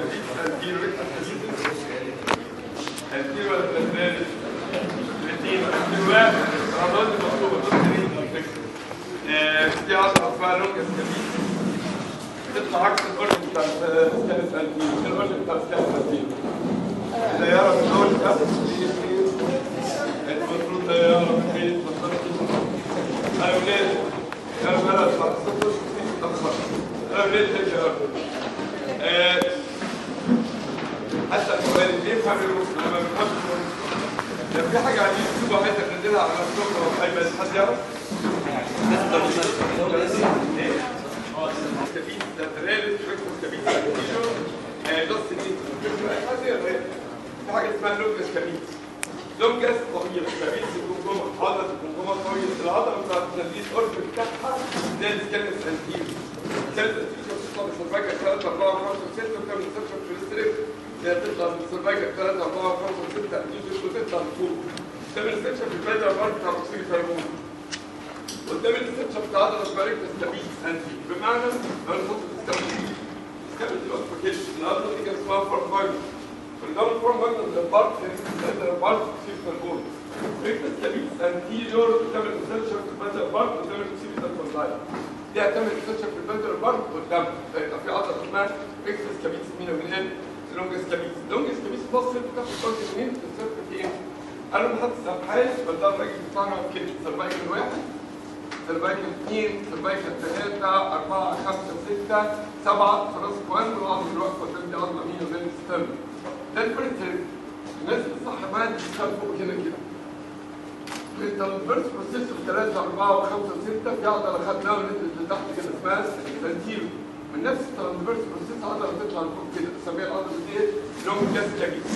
كبيس انتيرو ريكتس كبيس انتيرو ولا ثالث الاثنين انتيرو واحد العضلات المطلوبه ضد مين في عضله اسمها لونجس كبيس تطلع عكس الاورجن بتاع الثالث انتيرو الاورجن بتاع الثالث انتيرو ده يرى من اول كده المفروض ده يرى من بيت يا ولاد يا ولاد صفر تأخر يا ولاد هيك يا ولاد حتى السؤال اللي يفهم الوصف لما بيفهمش لو في حاجة على اليوتيوب عايزك تنزلها على الصفر أو أي بس حد يعرف؟ مستفيد ده ترالس شوية مستفيد كيلو نص دي في حاجة اسمها لوكس كبيس لونجاس طويل كبيس الجمجمه عضله الجمجمه طويل العضله بتاعت التنفيذ قرب بتاعها زي السكالس انتير السكالس انتير بتطلع من السرفايكا 3 4 5 6 وتعمل سيرفر في الاستريب هي بتطلع من السرفايكا 3 4 5 6 انتير وتطلع لفوق تعمل سيرفر في البلد الارض بتاع اكسيد الهرمون قدام السيرفر بتاع عضله سباريكتس كبيس انتير بمعنى لو نحط السكالس السكالس دي اصلا كده العضله دي كان اسمها فورمايل والدم فورم ماجنم للبارت هذا البارت في الكربون ريكتس كبيس انتيريور تعمل انسرشن في البلد البارت وتعمل سيبيتال كوندايل دي هتعمل انسرشن في البلد البارت قدام فيبقى في عضله اسمها ريكتس كبيس مين ومن ايه؟ لونجس كبيس لونجس كبيس فصل بتاخد فرق منين تنسرف في ايه؟ انا محدث ابحاث فده الراجل بتاعنا كده سرفايكل واحد سرفايكل اثنين سرفايكل ثلاثة أربعة خمسة ستة سبعة خلاص كوان والعضلة الواقفة قدام دي عضلة مين ومن الستم ده الفيرست الناس الصح بقى تشتغل فوق هنا كده انت الفيرست بروسيس في 3 4 و5 و6 في عضله خدناها ونزلت لتحت كده اسمها سنتيرو من نفس الفيرست بروسيس عضله تطلع لفوق كده تسميها العضله دي لونج جاس كابيتس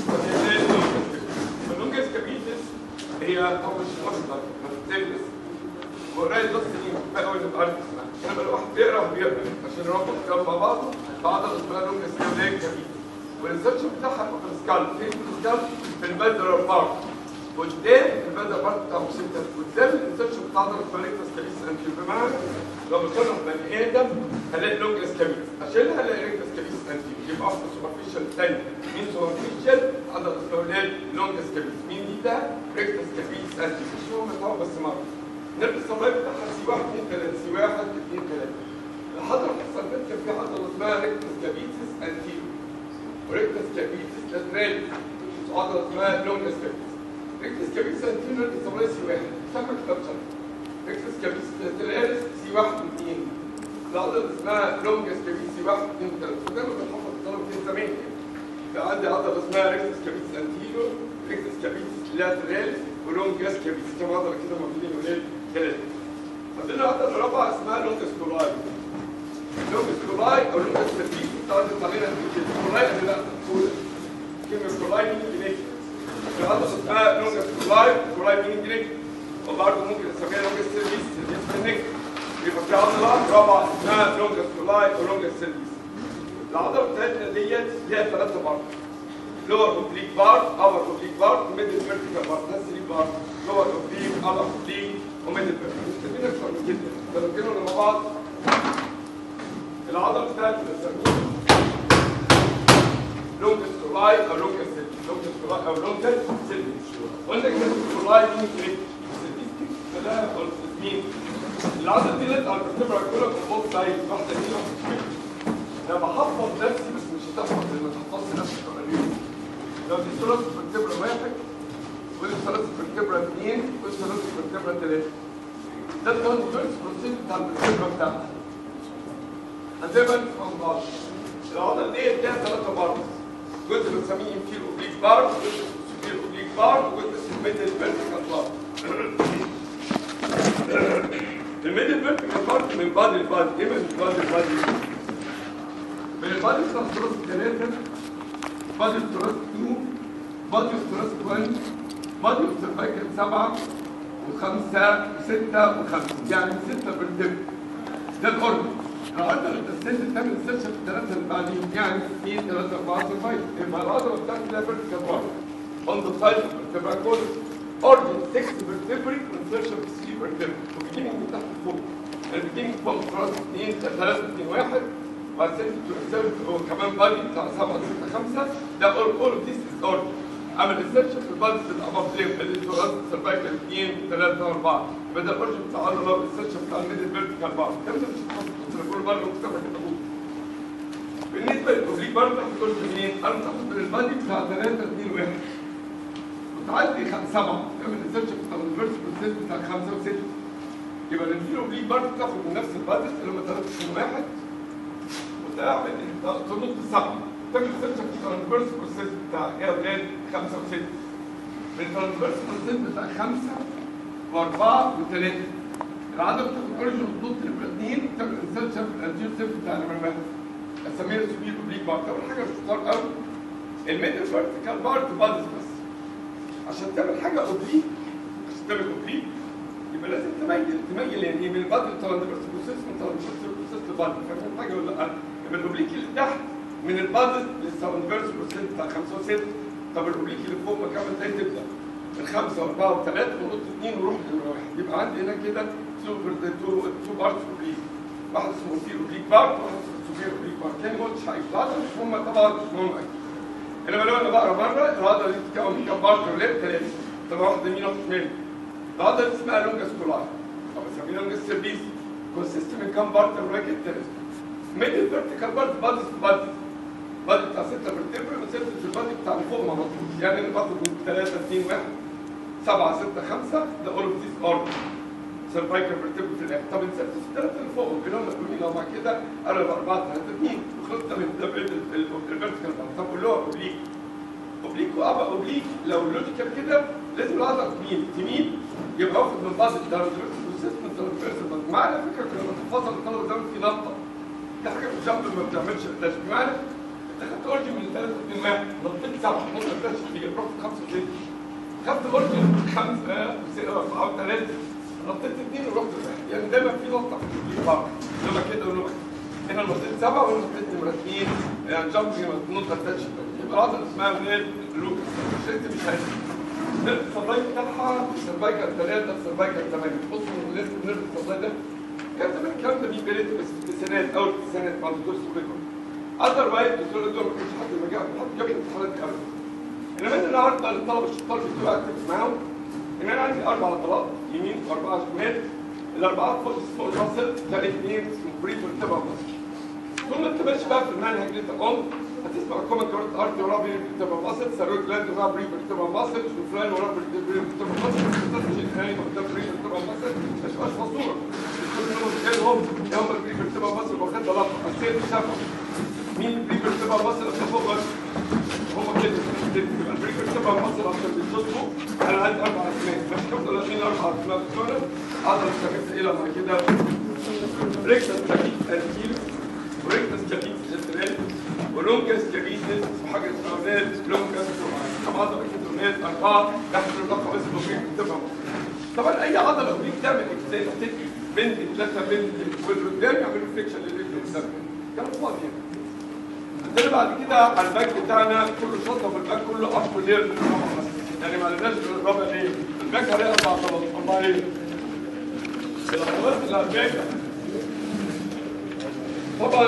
اللونج جاس كابيتس هي طبعا مش مصدر ما بتلبس وقرايه بس دي بقى اول ما عارف اسمها انا بقى واحد بيقرا وبيقرا عشان نربط الكلام مع بعض بعضله اسمها لونج جاس كابيتس والريسيرش بتاعها في السكال فين في السكال في البلدر بارت قدام البلدر بارت بتاع مسيطة قدام الريسيرش بتاع الفاريكتس كابيس انتي بمعنى لو بتكلم بني ادم هلاقي لونجس كابيس عشان هلاقي ريكتس كابيس انتي يبقى افضل سوبرفيشال تاني مين سوبرفيشال عدد الاولاد لونجس كابيس مين دي ده ريكتس كابيس انتي مش هو متعب بس مره نرجع الصلايف بتاعها سي واحد اثنين ثلاثة سي واحد اثنين ثلاثة الحضرة حصل كان في حضرة اسمها ريكتس كابيسس انتي وريكتس كابيتس لاتراليس عضلة اسمها لونجس كابيتس ريكتس كابيتس انتيريور بيسموها سي واحد سمى كتاب شرح ريكتس كابيتس لاتراليس سي واحد واثنين العضلة اسمها لونجس كابيتس سي واحد واثنين وثلاثة ودايما بنحفظ الطلبة في زمان يعني عندي عضلة اسمها ريكتس كابيتس انتيريور ريكتس كابيتس لاتراليس ولونجس كابيتس كم عضلة كده موجودين ولاد ثلاثة عندنا عضلة رابعة اسمها لونجس كولاي لونجس كولاي او لونجس كابيتس بتاعت علينا كده كولاي اللي لا كولا كلمة كولاي مين جريك العضلة اسمها لونجس كولاي كولاي مين جريك وبرضه ممكن نسميها لونجس سيرفيس سيرفيس كنك يبقى في عضلة رابعة اسمها لونجس كولاي ولونجس سيرفيس العضلة بتاعتنا ديت ليها ثلاثة بارت لور اوبليك بارت ابر اوبليك بارت ميدل فيرتيكال بارت ده 3 بارت لور اوبليك ابر اوبليك وميدل فيرتيكال مش كاتبين اكتر من كده فلو مع بعض العضله بتاعتنا بنسميها لونجس كولاي او لونجس سيلفيس لونجس كولاي او لونجس سيلفيس قلنا كده كولاي مين كريت سيلفيس فده مين العضله دي لازقه على الفرتبرا كلها في البوت سايد واحده دي واحده دي انا بحفظ نفسي بس مش هتحفظ لما تحفظش نفسك قريب لو دي ثلاث فرتبرا واحد ودي ثلاث فرتبرا اثنين ودي ثلاث فرتبرا ثلاثه ده الترانسفيرس بروسيس بتاع الفرتبرا بتاعتك هتبقى نفهم بعض العضله دي ليها ثلاثه بارت جزء بنسميه انفير اوبليك بارت جزء سوبير اوبليك بارت وجزء ميدل فيرتيكال بارت الميدل فيرتيكال بارت من بادي لبادي ايه من بادي لبادي من البادي بتاع ثلاث ثلاثه بادي ثلاث 2 بادي ثلاث 1 بادي سيرفايكال سبعه وخمسه وسته وخمسه يعني سته بالدب ده الاوربت العضله اللي بتستند تعمل سيرش في الثلاثه اللي بعدين يعني 2 3 4 5 يبقى العضله بتاعتي ده فيرتيكال بارت on the side of the vertebra column origin 6 vertebrae insertion of 3 vertebrae وبيجيني من تحت لفوق البيجينج فوق راس 2 3 2 1 وبعدين وكمان بادي بتاع 7 6 5 ده اول اول ذيس از اوردر اما الاسيرشن في البادي بتاع اباف ليم اللي هو سيرفايكال 2 3 4 يبقى ده الاورجن بتاع الله الاسيرشن بتاع الميدل فيرتيكال بار الكلام ده مش هتحط كل مره مكتبه كده بالنسبه للاوبليك برضه هتقول منين؟ انا بتاخد من البادي بتاع 3 2 1 وتعدي 7 تعمل الاسيرشن بتاع الريفرس بروسيس بتاع 5 و6 يبقى الانفيرو اوبليك برضه بتاخد من نفس البادي اللي هم 3 2 1 وتعمل تنط سبعه تعمل سيرشن في الترانسفيرس بروسيس بتاع ايه يا ولاد خمسه وسته من الترانسفيرس بروسيس بتاع خمسه واربعه وثلاثه العدد بتاخد اوريجن وتنط نمره اثنين وتعمل انسرشن في الانتير سيف بتاع نمره واحد اسميها سوبير اوبليك بارت اول حاجه مش كتار قوي الميدل فيرتيكال بارت بادز بس عشان تعمل حاجه اوبليك عشان تعمل اوبليك يبقى لازم تميل تميل يعني من بعد الترانسفيرس بروسيس من الترانسفيرس بروسيس لبعد فاهم حاجه ولا لا؟ يبقى الاوبليك اللي تحت من البادز للترانسفيرس بروسيس بتاع 5 و6 طب الاوبليك اللي فوق مكان ازاي تبدا؟ من خمسه واربعه وثلاثه ونقطه اثنين ونروح لنمره واحد يبقى عندي هنا كده تو تو تو بارتس اوبليك واحد اسمه سي اوبليك بارت وواحد اسمه سوبير اوبليك بارت تاني ما قلتش حاجه العضله مش مهمه طبعا مش مهمه اكيد انما لو انا بقرا بره العضله دي بتتكون من كام بارت ولا ثلاثه طب واحده يمين واحده شمال العضله دي اسمها لونجاس كولاي او بنسميها لونجاس سيرفيس كونسيست من كام بارت براكت ثلاثه ميدل فيرتيكال بارت بادز بادز بادي بتاع 6 فيرتيبرا مسافه البادي بتاع اللي فوق ما مظبوط يعني انا باخد من 3 2 1 7 6 5 ده اول اوف ذيس اوردر سيرفايكال فيرتيبرا في الاخر طب مسافه الثلاثه اللي فوق بينهم مقلوبين لو مع كده انا 4 3 2 وخلصت من ده الفيرتيكال طب قول له اوبليك اوبليك وابا اوبليك لو اللوجيكال كده لازم العضله تميل تميل يبقى واخد من بعض الترانسفيرس بروسيس من الترانسفيرس مع على فكره كنا بنتفاصل الطلبه زمان في نقطه دي حاجه مش جنب ما بتعملش التاش بمعنى انت خدت اورجن من 3 2 1 نطيت 7 نص التاش فيه رحت 5 6 خدت اورجن 5 4 3 نطيت 2 ورحت 1 يعني دايما في نقطه في الفرق لما كده ولما هنا نطيت 7 وهنا نطيت نمره 2 يعني جامبنج نط التاش يبقى العضله اسمها ولاد لوكاس مش انت مش عارف نرد السبلاي بتاعها السرفايكال 3 السرفايكال 8 بصوا لازم نرد السبلاي ده كان زمان الكلام ده بيبريت بس في التسعينات اول التسعينات مع الدكتور سوبيكو اذر وايز الدكتور دول ما كانش حد مجال حد جاب لي امتحانات دي ابدا انما انا النهارده الطلبه الشطار بتوعي اكتب معاهم ان انا عندي اربع عضلات يمين واربعه شمال الاربعات فوق فوق المصل ده الاثنين اسمه بريف والتبع مصر طول ما انت ماشي بقى في المنهج اللي انت قمت هتسمع كومنت كارت ارت وراه بريف والتبع مصر سيرويد جلاند وراه بريف والتبع مصر شوفلان وراه بريف والتبع مصر مستشفى الهاني قدام بريف والتبع مصر ما تبقاش مصوره هم هم البريف والتبع مصر واخد لقب السيد شافه مين البريف والتبع مصر اللي فوق بس هم كده يبقى البريك بتبقى مصر عشان بيتصلوا انا عندي اربع اسماء مش كم ولا اثنين اربع اسماء بتوعنا اقدر استفدت ايه لما كده ريكتس جابيت انتيلو وريكتس جابيت لاترال ولونجس جابيت وحاجه اسمها ولاد لونجس كم عضله كده ولاد اربعه تحت اللقب اسمه بريك بتبقى طبعا اي عضله بريك تعمل اكساس بند ثلاثه بند والقدام يعملوا فليكشن للرجل قدام كلام فاضي يعني عندنا بعد كده على الباك بتاعنا كله شطه والباك كله اب ولير يعني ما لناش غير الرابع ايه الباك عليه اربع عضلات اربع ايه العضلات اللي على الباك طبعا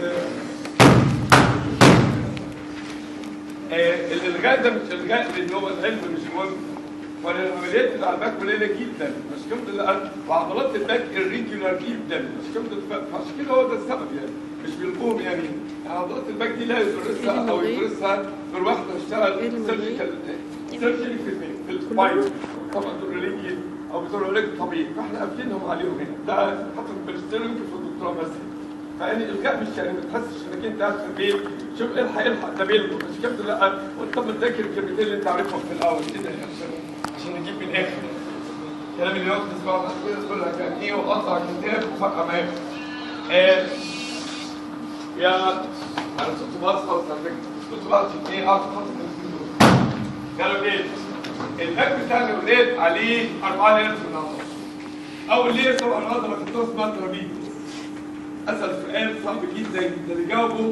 آه الالغاء ده مش الغاء لان هو العلم مش مهم فالعمليات اللي على الباك قليله جدا مش كم القلب وعضلات الباك الريجولار جدا مش كم فعشان كده هو ده السبب يعني مش بالقوم يعني عضلات الباك دي لا يدرسها او يدرسها غير واحده اشتغل سيرجيكال سيرجري في في السباين طبعا دول ريليجي او بتوع العلاج الطبيعي فاحنا قافلينهم عليهم هنا ده حتى في الماجستير يمكن في الدكتوراه بس فيعني الغاء مش يعني ما تحسش انك انت قاعد في البيت شوف الحق الحق ده بيلغو مش كده لا وانت بتذاكر الكلمتين اللي انت عارفهم في الاول كده يعني عشان عشان نجيب من الاخر الكلام اللي يقعد تسمعه بعد كده تقول لك يعني ايه وقطع كتاب وفرقه معاك آه يا انا كنت باص خالص على فكره كنت باص ايه اقعد خالص قالوا ايه الباك بتاع الولاد عليه اربعه ليرز من العضله اول لير طبعا العضله كنت اسمها ترابيز اسال سؤال صعب جدا جدا اللي جاوبه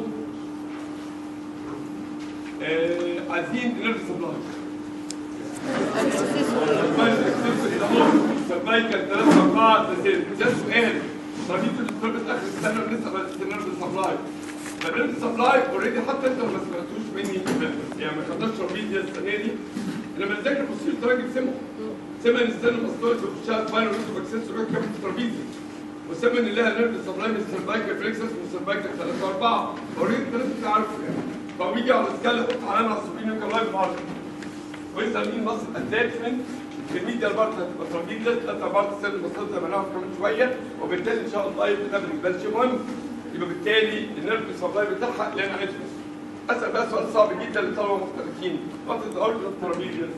آه عايزين نيرف سبلاي سبلايكال ثلاثة أربعة ده سؤال ترابيز الدكتور اخر السنه لسه بس نيرف سبلاي فبنفس سبلاي اوريدي حتى انت ما سمعتوش مني يعني ما خدناش ترابيزيا السنه دي لما تذاكر بصير تراجل سمع سمع ان السنه المسطوره بتخشها سباينال روت اكسس وروح كام ترابيزيا وسمع ان لها نيرف سبلاي من سيرفايكال فليكسس وسيرفايكال 3 4 اوريدي انت لازم تعرفه يعني فبيجي على السكالا يحط علامه على السوبينيو كلايف ماركر ويسال مين مصر اتاتشمنت الميديا بارت هتبقى ترابيزيا ثلاثة بارت السنه المسطوره زي ما نعرف كمان شويه وبالتالي ان شاء الله يبقى ده بالنسبه لي شيء مهم يبقى بالتالي النيرف سبلاي بتاعها اللي انا عايزه اسال بقى سؤال صعب جدا للطلبه المختلفين وات از اورجن اوف ترابيزيا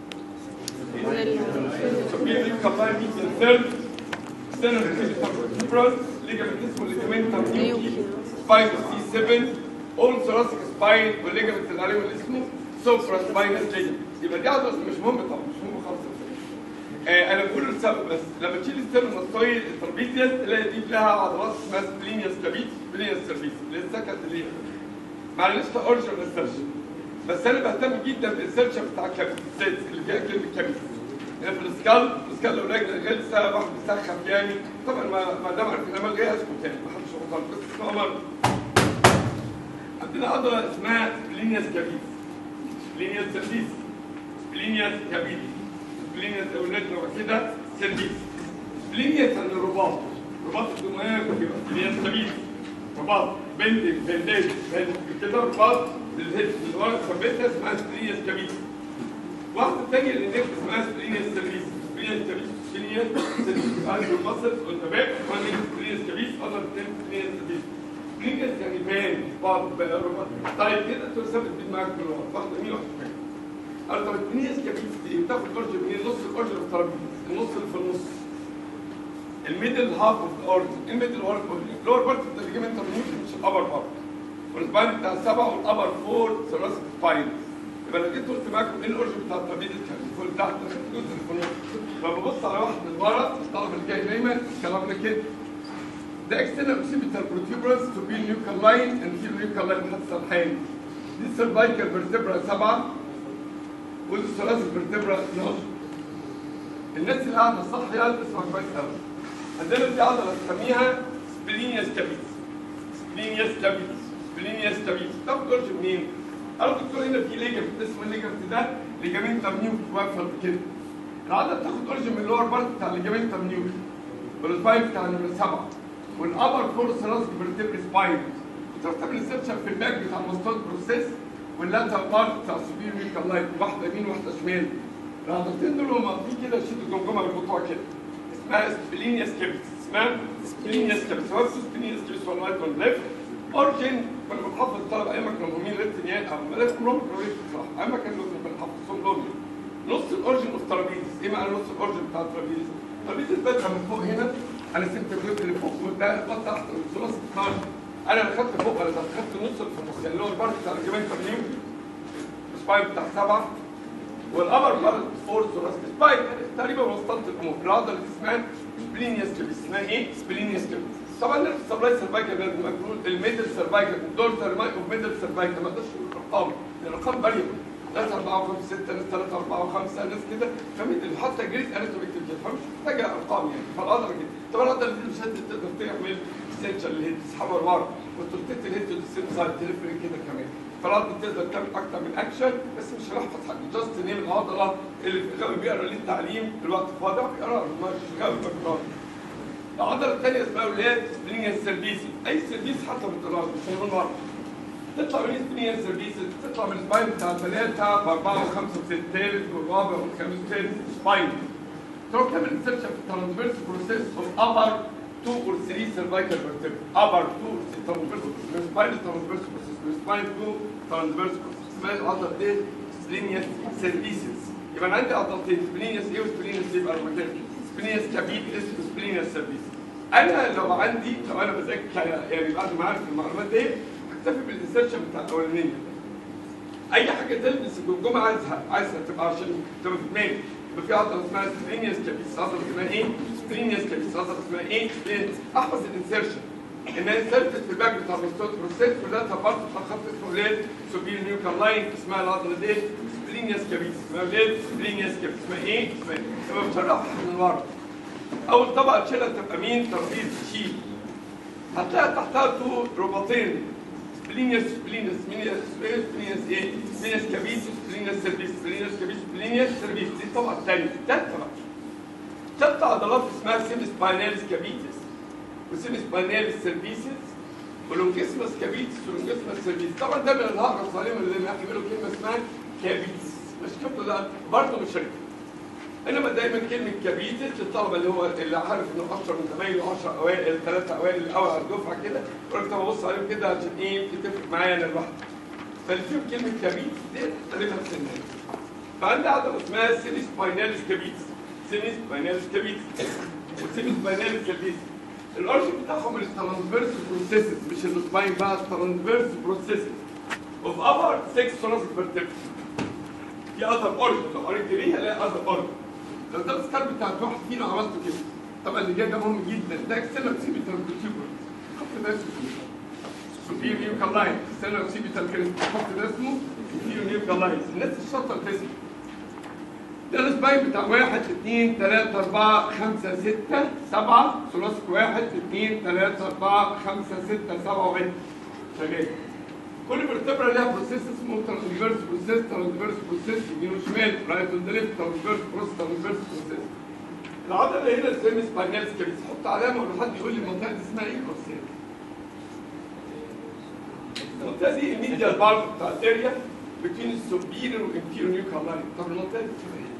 ترابيزيا كلايف ميديا ثيرد سنة الفيبرال ليجامنت اسمه ليجامنت نيوكي سباين سي 7 اول ثوراسيك سباين والليجامنت اللي عليه اللي اسمه سوفرا سباينس ليجامنت يبقى دي عضله مش مهم طبعا مش مهم خالص آه انا بقول السبب بس لما تشيل الستيرنوستويد الترابيزيا تلاقي دي فيها عضلات اسمها سبلينيا سكابيت سبلينيا سيرفيس اللي هي السكند اللي هي معلش اورجن ريسيرشن بس انا بهتم جدا بالريسيرش بتاع الكابيت اللي فيها كلمه كابيت يعني في السكال السكال لو رجل غلسه واحد بيسخف يعني طبعا ما ما دام عرفنا ما الغيها اسكت يعني ما حدش غلطان بس اسمها مره عندنا عضله اسمها سبلينيا سكابيت سبلينيا سيرفيس سبلينيا سكابيت سبلينيا اولادنا وكده سيرفيس سبلينيا يعني الرباط رباط الدماغ بيبقى سبلينيا سكابيت رباط بندج بندج بندج كده رباط بالهيد اللي ورا ثبتها اسمها سبلينيا سكابيت واحدة تانية اللي نفس اسمها سبلينيا سيرفيس سبلينيا سيرفيس سبلينيا سيرفيس عند المصل والنبات وعند سبلينيا سيرفيس أنا الاثنين سبلينيا سيرفيس سبلينيا يعني بان بعض بقى ربط طيب كده انتوا ثابت بين معاك كل واحد واحدة مين واحدة كمان قال طب سبلينيا سيرفيس دي بتاخد اورجن منين نص الاورجن في الترابيز النص اللي في النص الميدل هاف اوف ذا اورجن الميدل هاف اوف اللور بارت اوف ذا ليجمنت مش الابر بارت والسباين بتاع السبعه والابر فور ثلاث سباين يبقى انا جيت قلت معاكم ايه الاورجن بتاع الترابيز كان فوق تحت الجزء اللي في النص فببص على واحد من ورا الطالب اللي جاي دايما كلامنا كده ده اكسترنال اوسيبيتال بروتيوبرانس تو بي نيوكال لاين اند في نيوكال لاين لحد سرحان دي السيرفايكال فيرتبرا سبعه ودي الثلاث فيرتبرا 12 الناس اللي قاعده صح يا قلب اسمع كويس قوي عندنا دي عضله نسميها سبلينيا ستابيس سبلينيا ستابيس سبلينيا ستابيس طب جورج منين؟ قالوا الدكتور هنا في ليجمنت اسمه الليجمنت ده ليجامنت نيوك واقفه كده العضله بتاخد اورجن من اللور بارت بتاع الليجامنت نيوك والسباين بتاع نمره سبعه والابر فورس راس فيرتبري سباين ترتب الانسبشن في الباك بتاع المستوى بروسيس واللاتر بارت بتاع السوبير ميكال لايت واحده يمين واحده شمال العضلتين دول هم في كده شدوا الجمجمه بالموضوع كده اسمها سبلينيا سكيبس اسمها سبلينيا سكيبس هو سبلينيا سكيبس ولا رايت ولا ليفت اورجن كنا بنحفظ الطلبه ايام ما كانوا مهمين ليفتنيات او ما لازم كلهم كانوا ليفت بصراحه ايام ما كانوا بنحفظهم لهم نص الاورجن اوف ترابيزيس ايه معنى نص الاورجن بتاع الترابيزيس؟ الترابيزيس بادئه من فوق هنا انا سبت الجزء اللي فوق وده الخط تحت الثلاث 12 انا اللي خدت فوق انا خدت النص اللي في النص يعني اللي هو البارت بتاع الجبين ترنيم السباين بتاع سبعه والابر بارت فور ثلاث سباين تقريبا وصلت الامور العضله اللي اسمها سبلينيا سكيبس اسمها ايه؟ سبلينيا سكيبس طبعا نفس السبلاي سيرفايكال ده المفروض الميدل سيرفايكال الدورسال مايك اوف ميدل سيرفايكال ما اقدرش اقول ارقام الارقام باريه ناس 4 و5 6 ناس 3 4 و5 ناس كده فميدل حتى جريس اناتوميك كده فمش محتاجه ارقام يعني فالقدر كده طبعا القدر دي مش تقدر تعمل سنشال الهيد تسحبها لورا وترتت الهيد تسيب سايد تلفري كده كمان فالعضله تقدر تعمل اكتر من اكشن بس مش هنحفظ حاجه جاست نيم العضله اللي غاوي بيقرا ليه التعليم الوقت فاضي بيقرا مش غاوي بيقرا العضله الثانيه اسمها ولاد سبلينيا سيرفيسي اي سيرفيس حتى بالدراسه مش هنقول مره تطلع من سبلينيا سيرفيسي تطلع من السباين بتاع الثلاثه باربعه وخمسه وسته الثالث والرابع والخامس والسادس سباين تروح تعمل انسرشن في الترانسفيرس بروسيس اوف ابر 2 اور 3 سيرفايكال فيرتبرا ابر 2 ترانسفيرس من سباين ترانسفيرس بروسيس من سباين 2 ترانسفيرس بروسيس اسمها العضله دي سبلينيا سيرفيسيس يبقى انا عندي عضلتين سبلينيا ايه وسبلينيا سي يبقى المكان سبلينيا كابيت اسمه سبلينيا سيرفيس انا لو عندي لو انا بذاكر يعني بعد ما عارف المعلومات دي هكتفي بالانسرشن بتاع الاولانيه اي حاجه تلبس الجمجمه عايزها عايزها تبقى عشان تبقى في دماغي يبقى في عضله اسمها سترينيوس كابيس عضله اسمها ايه؟ سترينيوس كابيس عضله اسمها ايه؟ احفظ الانسرشن انها انسرتت في الباك بتاع البروستات بروستات كلها تبارت بتاع خط اسمه ليد سوبير نيوكال لاين اسمها العضله دي سترينيوس كابيس اسمها ليد سترينيوس كابيس اسمها ايه؟ اسمها ايه؟ يبقى بتشرح من ورا اول طبقه تشيلها تبقى مين؟ ترابيز شيل هتلاقي تحتها تو رباطين سبلينيوس سبلينيوس سبلينيوس سبلينيوس ايه؟ سبلينيوس كابيتس سبلينيوس سيرفيس سبلينيوس كابيتس سبلينيوس سيرفيس دي الطبقه الثانيه الثالثه بقى ثلاث عضلات اسمها سيمي سبايناليس كابيتس وسيمي سبايناليس سيرفيسز ولونجيسمس كابيتس ولونجيسمس سيرفيس طبعا ده من الهرم الصالمه اللي بيعملوا كلمه اسمها كابيتس مش كده لا برضه مش شركه انما دايما كلمه كابيتس الطلبه اللي هو اللي عارف انه 10 من زمايله 10 اوائل ثلاثه اوائل الاول على الدفعه كده يقول لك طب ابص عليهم كده عشان ايه بتفرق معايا انا لوحدي فاللي فيهم كلمه كابيتس دي تقريبا سنين فعندي عضله اسمها سيمي سبايناليس كابيتس سيمي سبايناليس كابيتس وسيمي سبايناليس كابيتس الاورجن بتاعهم الترانسفيرس بروسيسز مش السباين بقى الترانسفيرس بروسيسز اوف ابر 6 ثوراسيك فيرتبرا في اذر اورجن لو قريت ليه هلاقي اذر اورجن لو ده السكار بتاع واحد فينا عملته كده طبعا اللي جاي ده مهم جدا ده اكسترنال سيبيتال كوتيوبر خط ده اسمه سوبير نيوكال لاين اكسترنال سيبيتال كريست خط ده اسمه سوبير نيوكال لاين الناس الشاطره تسمع ده السباين بتاع واحد اثنين ثلاثة أربعة خمسة ستة سبعة ثلاثي واحد اثنين ثلاثة أربعة خمسة ستة سبعة وعد شغال كل فيرتبرا لها بروسيس اسمه ترانسفيرس بروسيس ترانسفيرس بروسيس يمين وشمال رايت اند ليفت ترانسفيرس بروسيس ترانسفيرس بروسيس العضله هنا السيمي سباينال كابيتس حط علامه ولا حد يقول لي المنطقه دي اسمها ايه بروسيس المنطقه دي الميديال بارت بتاع الاريا بين السوبيريور والانفيريور نيوكال لاين طب المنطقه دي اسمها ايه؟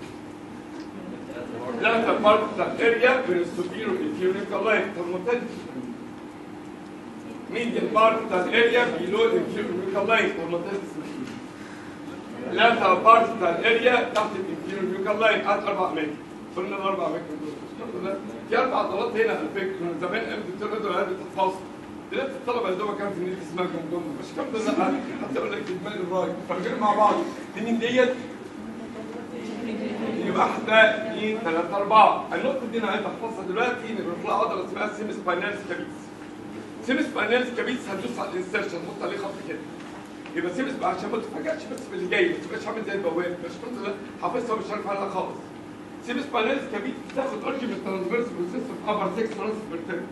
لا بارت بتاع الاريا بين السوبيريور والانفيريور نيوكال لاين طب المنطقه دي اسمها ايه؟ medial part بتاع الاريا below the inferior لاين والمنطقه دي اسمها ايه؟ lateral part بتاع الاريا تحت الانفيريور لاين قعدت اربع متر قلنا الاربع متر دول في اربع عضلات هنا على فكره من زمان قامت الدكتور دول قاعده تتفاصل دلوقتي الطلبه اللي دوبك كان في النادي اسمها جمجمه مش كام ده لا حتى اقول لك دماغ الراجل فاكرين مع بعض التنين ديت يبقى واحدة اثنين ثلاثة أربعة النقطة دي أنا عايز أحفظها دلوقتي إن بنروح لها عضلة اسمها سيمس باينالس كابيتس سيمس باينالس كابيتس هتدوس على الانسرشن نحط عليه خط كده يبقى سيمس بقى عشان ما تتفاجئش بس باللي جاي ما تبقاش عامل زي البواب مش كنت حافظها ومش عارف عنها خالص سيمس باينالس كابيتس بتاخد اورجن من الترانسفيرس بروسيس في ابر 6 ثوراسيك فيرتبرا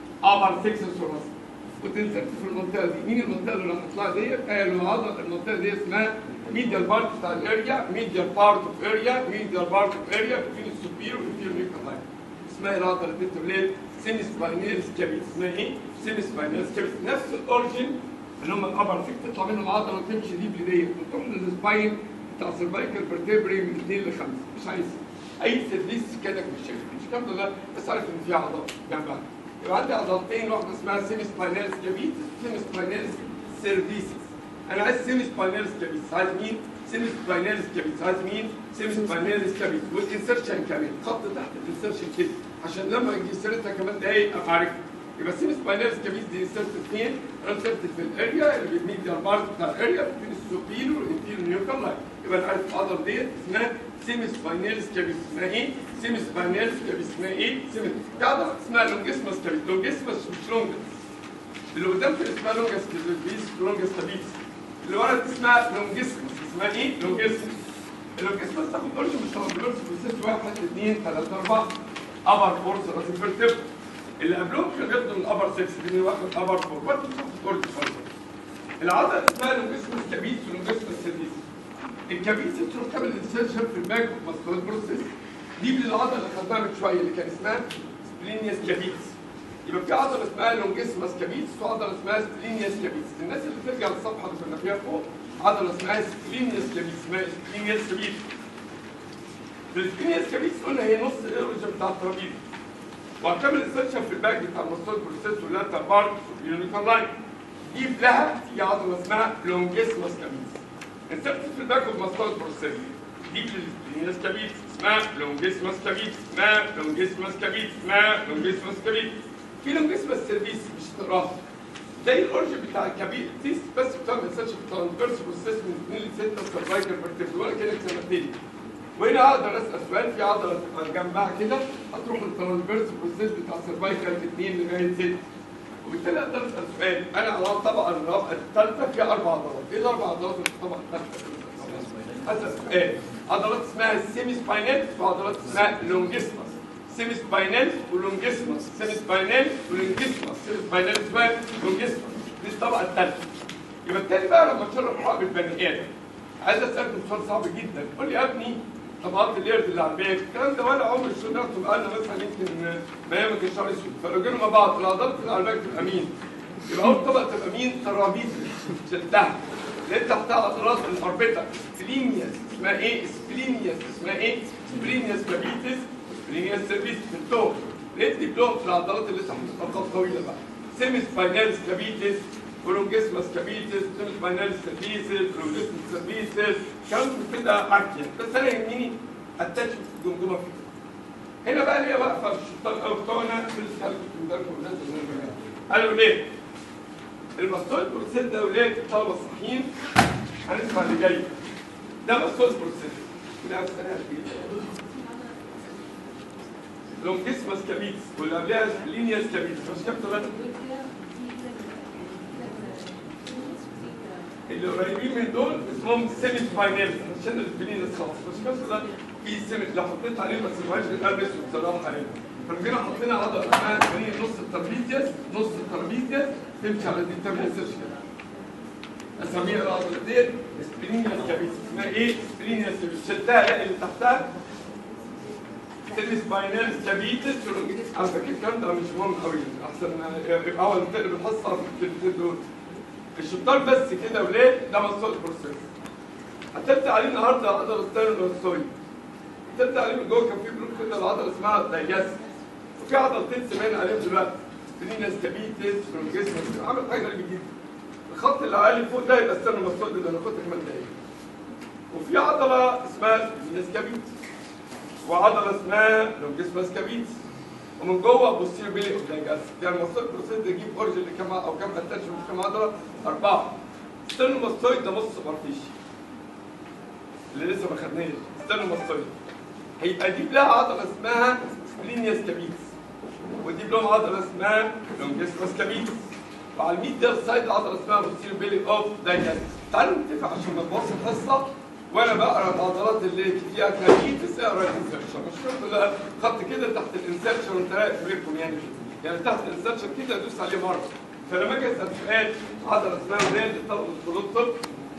ابر 6 ثوراسيك وتنسرت في المنطقه دي مين المنطقه اللي راح تطلع ديت؟ قالوا العضله المنطقه دي اسمها ميديال بارت بتاع الاريا ميديال بارت اوف اريا ميديال بارت اوف اريا بين السوبير والانفيريور نيوكال لاين اسمها إيه العضله اللي انت ولاد سيمي سباينالس كابيتس اسمها ايه؟ سيمي سباينالس كابيتس نفس الاورجن اللي هم الابر فيك تطلع منهم عضله وتمشي دي بديت وتروح للسباين بتاع سيرفايكال فيرتبري من 2 ل 5 مش عايز اي سيرفيس كانك مش شايف مش كام ده بس عارف ان في عضله جنبها يبقى عندي عضلتين واحده اسمها سيمي سباينالس كابيتس سيمي سباينالس سيرفيسز انا عايز سيمي سباينالس كابيتس عايز مين؟ سيمي سباينالس كابيتس عايز مين؟ سيمي سباينالس كابيتس والانسرشن كمان خط تحت الانسرشن كده عشان لما يجي سيرتها كمان دقايق ابقى عارفها يبقى سيمي سباينالس كابيتس دي انسرت فين؟ انسرت في الاريا اللي بتميد دي البارت بتاع الاريا بين السوبيرو والانفيريور نيوكال لاين يبقى انا عارف العضله ديت اسمها سيمي سباينالس كابيتس اسمها ايه؟ سيمي سباينالس كابيتس اسمها ايه؟ سيمي في عضله اسمها لونجيسماس كابيتس لونجيسماس مش لونجس اللي قدام كده اسمها لونجس كابيتس لونجس كابيتس اللي ورا دي اسمها لونجيسمس اسمها ايه؟ لونجيسمس اللونجيسمس تاخد اورج من الترانسفيرس بروسيس واحد اثنين ثلاثة أربعة أبر فورس راسي فيرتبر اللي قبلهم كانوا بياخدوا من الأبر 6 دي واخد أبر فور برضه بتاخد اورج برضه العضلة اسمها لونجيسمس كابيتس ولونجيسمس سيرفيس الكابيتس بتروح تعمل انسيرشن في الباك ماسكولار بروسيس دي من العضلة اللي خدناها من شوية اللي كان اسمها سبلينيوس كابيتس يبقى في عضله اسمها لونجيسماس كابيتس وعضله اسمها سبلينيوس كابيتس الناس اللي ترجع للصفحه اللي كنا فيها فوق عضله اسمها سبلينيوس كابيتس اسمها سبلينيوس كابيتس السبلينيوس كابيتس قلنا هي نص الاوريجن بتاع الترابيز وهكمل السيرشن في الباك بتاع المستوى بروسيس واللانتا بارت واليونيكال لاين جيب لها في عضله اسمها لونجيسماس كابيتس انسرت في الباك اوف مستوى بروسيس دي للسبلينيوس كابيتس اسمها لونجيسماس كابيتس اسمها لونجيسماس كابيتس اسمها لونجيسماس كابيتس في لونجيسماس سيرفيس مش تراها زي الاورج بتاع الكبير تيس بس بتعمل سيرش ترانسفيرس بروسيس من 2 ل 6 سرفايكال فيرتبرا ولا كانك سنتين وهنا اقدر اسال سؤال في عضله تبقى جنبها كده هتروح للترانسفيرس بروسيس بتاع سرفايكال من 2 لغايه 6 وبالتالي اقدر اسال سؤال انا على الطبقه الرابعه الثالثه فيها اربع عضلات ايه الاربع عضلات اللي في الطبقه الثالثه؟ اسال سؤال عضلات اسمها السيمي سباينال وعضلات اسمها لونجيسماس سيمي سباينال ولونجيسماس سيمي سباينال ولونجيسماس سيمي سباينال ولونجيسماس دي الطبقه الثالثه يبقى التاني بقى لما اشرح حق البني ادم عايز اسالكم سؤال صعب جدا قول لي يا ابني طبقات الليرز اللي على البيت الكلام ده ولا عمر سمعته بقالنا مثلا يمكن ما ايام كان شهر اسود فلو جينا مع بعض العضلات اللي على البيت تبقى مين؟ يبقى اول طبقه تبقى مين؟ ترابيز شدها اللي تحتها عضلات الاربطه سبلينياس اسمها ايه؟ سبلينياس اسمها ايه؟ سبلينياس لابيتس سبلينياس سيرفيس في التوب لقيت لي بلوك في العضلات اللي تحت الطبقات طويله بقى سيمي سباينالس كابيتس برونجيسماس كابيتس سيمي سباينالس سيرفيسز برونجيسماس سيرفيسز كلام كده عكي بس انا يهمني اتاتش الجمجمه فيه هنا بقى ليه واقفه في الشيطان او بتوعنا في السالك في مدرك والناس قالوا ليه؟ المستوى البروسيس ده ولاد الطلبه الصحيين هنسمع اللي جاي ده مستوى البروسيس لا بس انا لونجيسماس كابيتس واللي قبلها لينياس كابيتس مش كام ثلاثه اللي قريبين من دول اسمهم سيمي سباينال عشان الفيلين الخاص بس كام ثلاثه في سيمي لو حطيت عليه ما تسيبهاش غير اسود بصراحه عليه فجينا حطينا عضله اسمها فيلين نص الترابيزيوس نص الترابيزيوس تمشي على دي تعمل سيرش كده اساميها العضله ديت سبرينياس كابيتس اسمها ايه؟ سبرينياس كابيتس شدها لا اللي تحتها تلبس باينال كابيتس على فكره الكلام ده مش مهم قوي احسن يبقى اول تقلب الحصه في الكلمتين دول الشطار بس كده وليه ده مسؤول بروسيس هتبدا عليه النهارده عضله ستيرنوسوي تبدا عليه من جوه كان في جروب كده العضله اسمها دايجاس وفي عضلتين سمعنا عليهم دلوقتي سبرينياس كابيتس برونجيسمس عامل حاجه غريبه جدا الخط اللي عالي فوق ده يبقى ستيرنوسوي ده انا كنت كمان دقايق وفي عضله اسمها سبرينياس كابيتس وعضله اسمها لونجيسماس كابيتس ومن جوه بوستيريو بيلي اوبلاجاس يعني المستوى البروسيس ده يجيب اورجن لكام او كام اتاتشمنت كام عضله؟ اربعه ستيرنوماستويد ده نص سوبرفيشي اللي لسه ما خدناش ستيرنوماستويد هيبقى دي لها عضله اسمها سبلينياس كابيتس ودي لهم عضله اسمها لونجيسماس كابيتس وعلى الميد ده سايد عضله اسمها بوستيريو بيلي اوف دايجاس تعالوا نتفق عشان ما نبوظ الحصه وانا بقرا العضلات اللي فيها كابيتس اقرا الانسرشن مش شرط لا خط كده تحت الانسرشن وانت رايح في ريكم يعني يعني تحت الانسرشن كده ادوس عليه مره فلما اجي اسال سؤال عضله اسمها ولاد الطلب الطب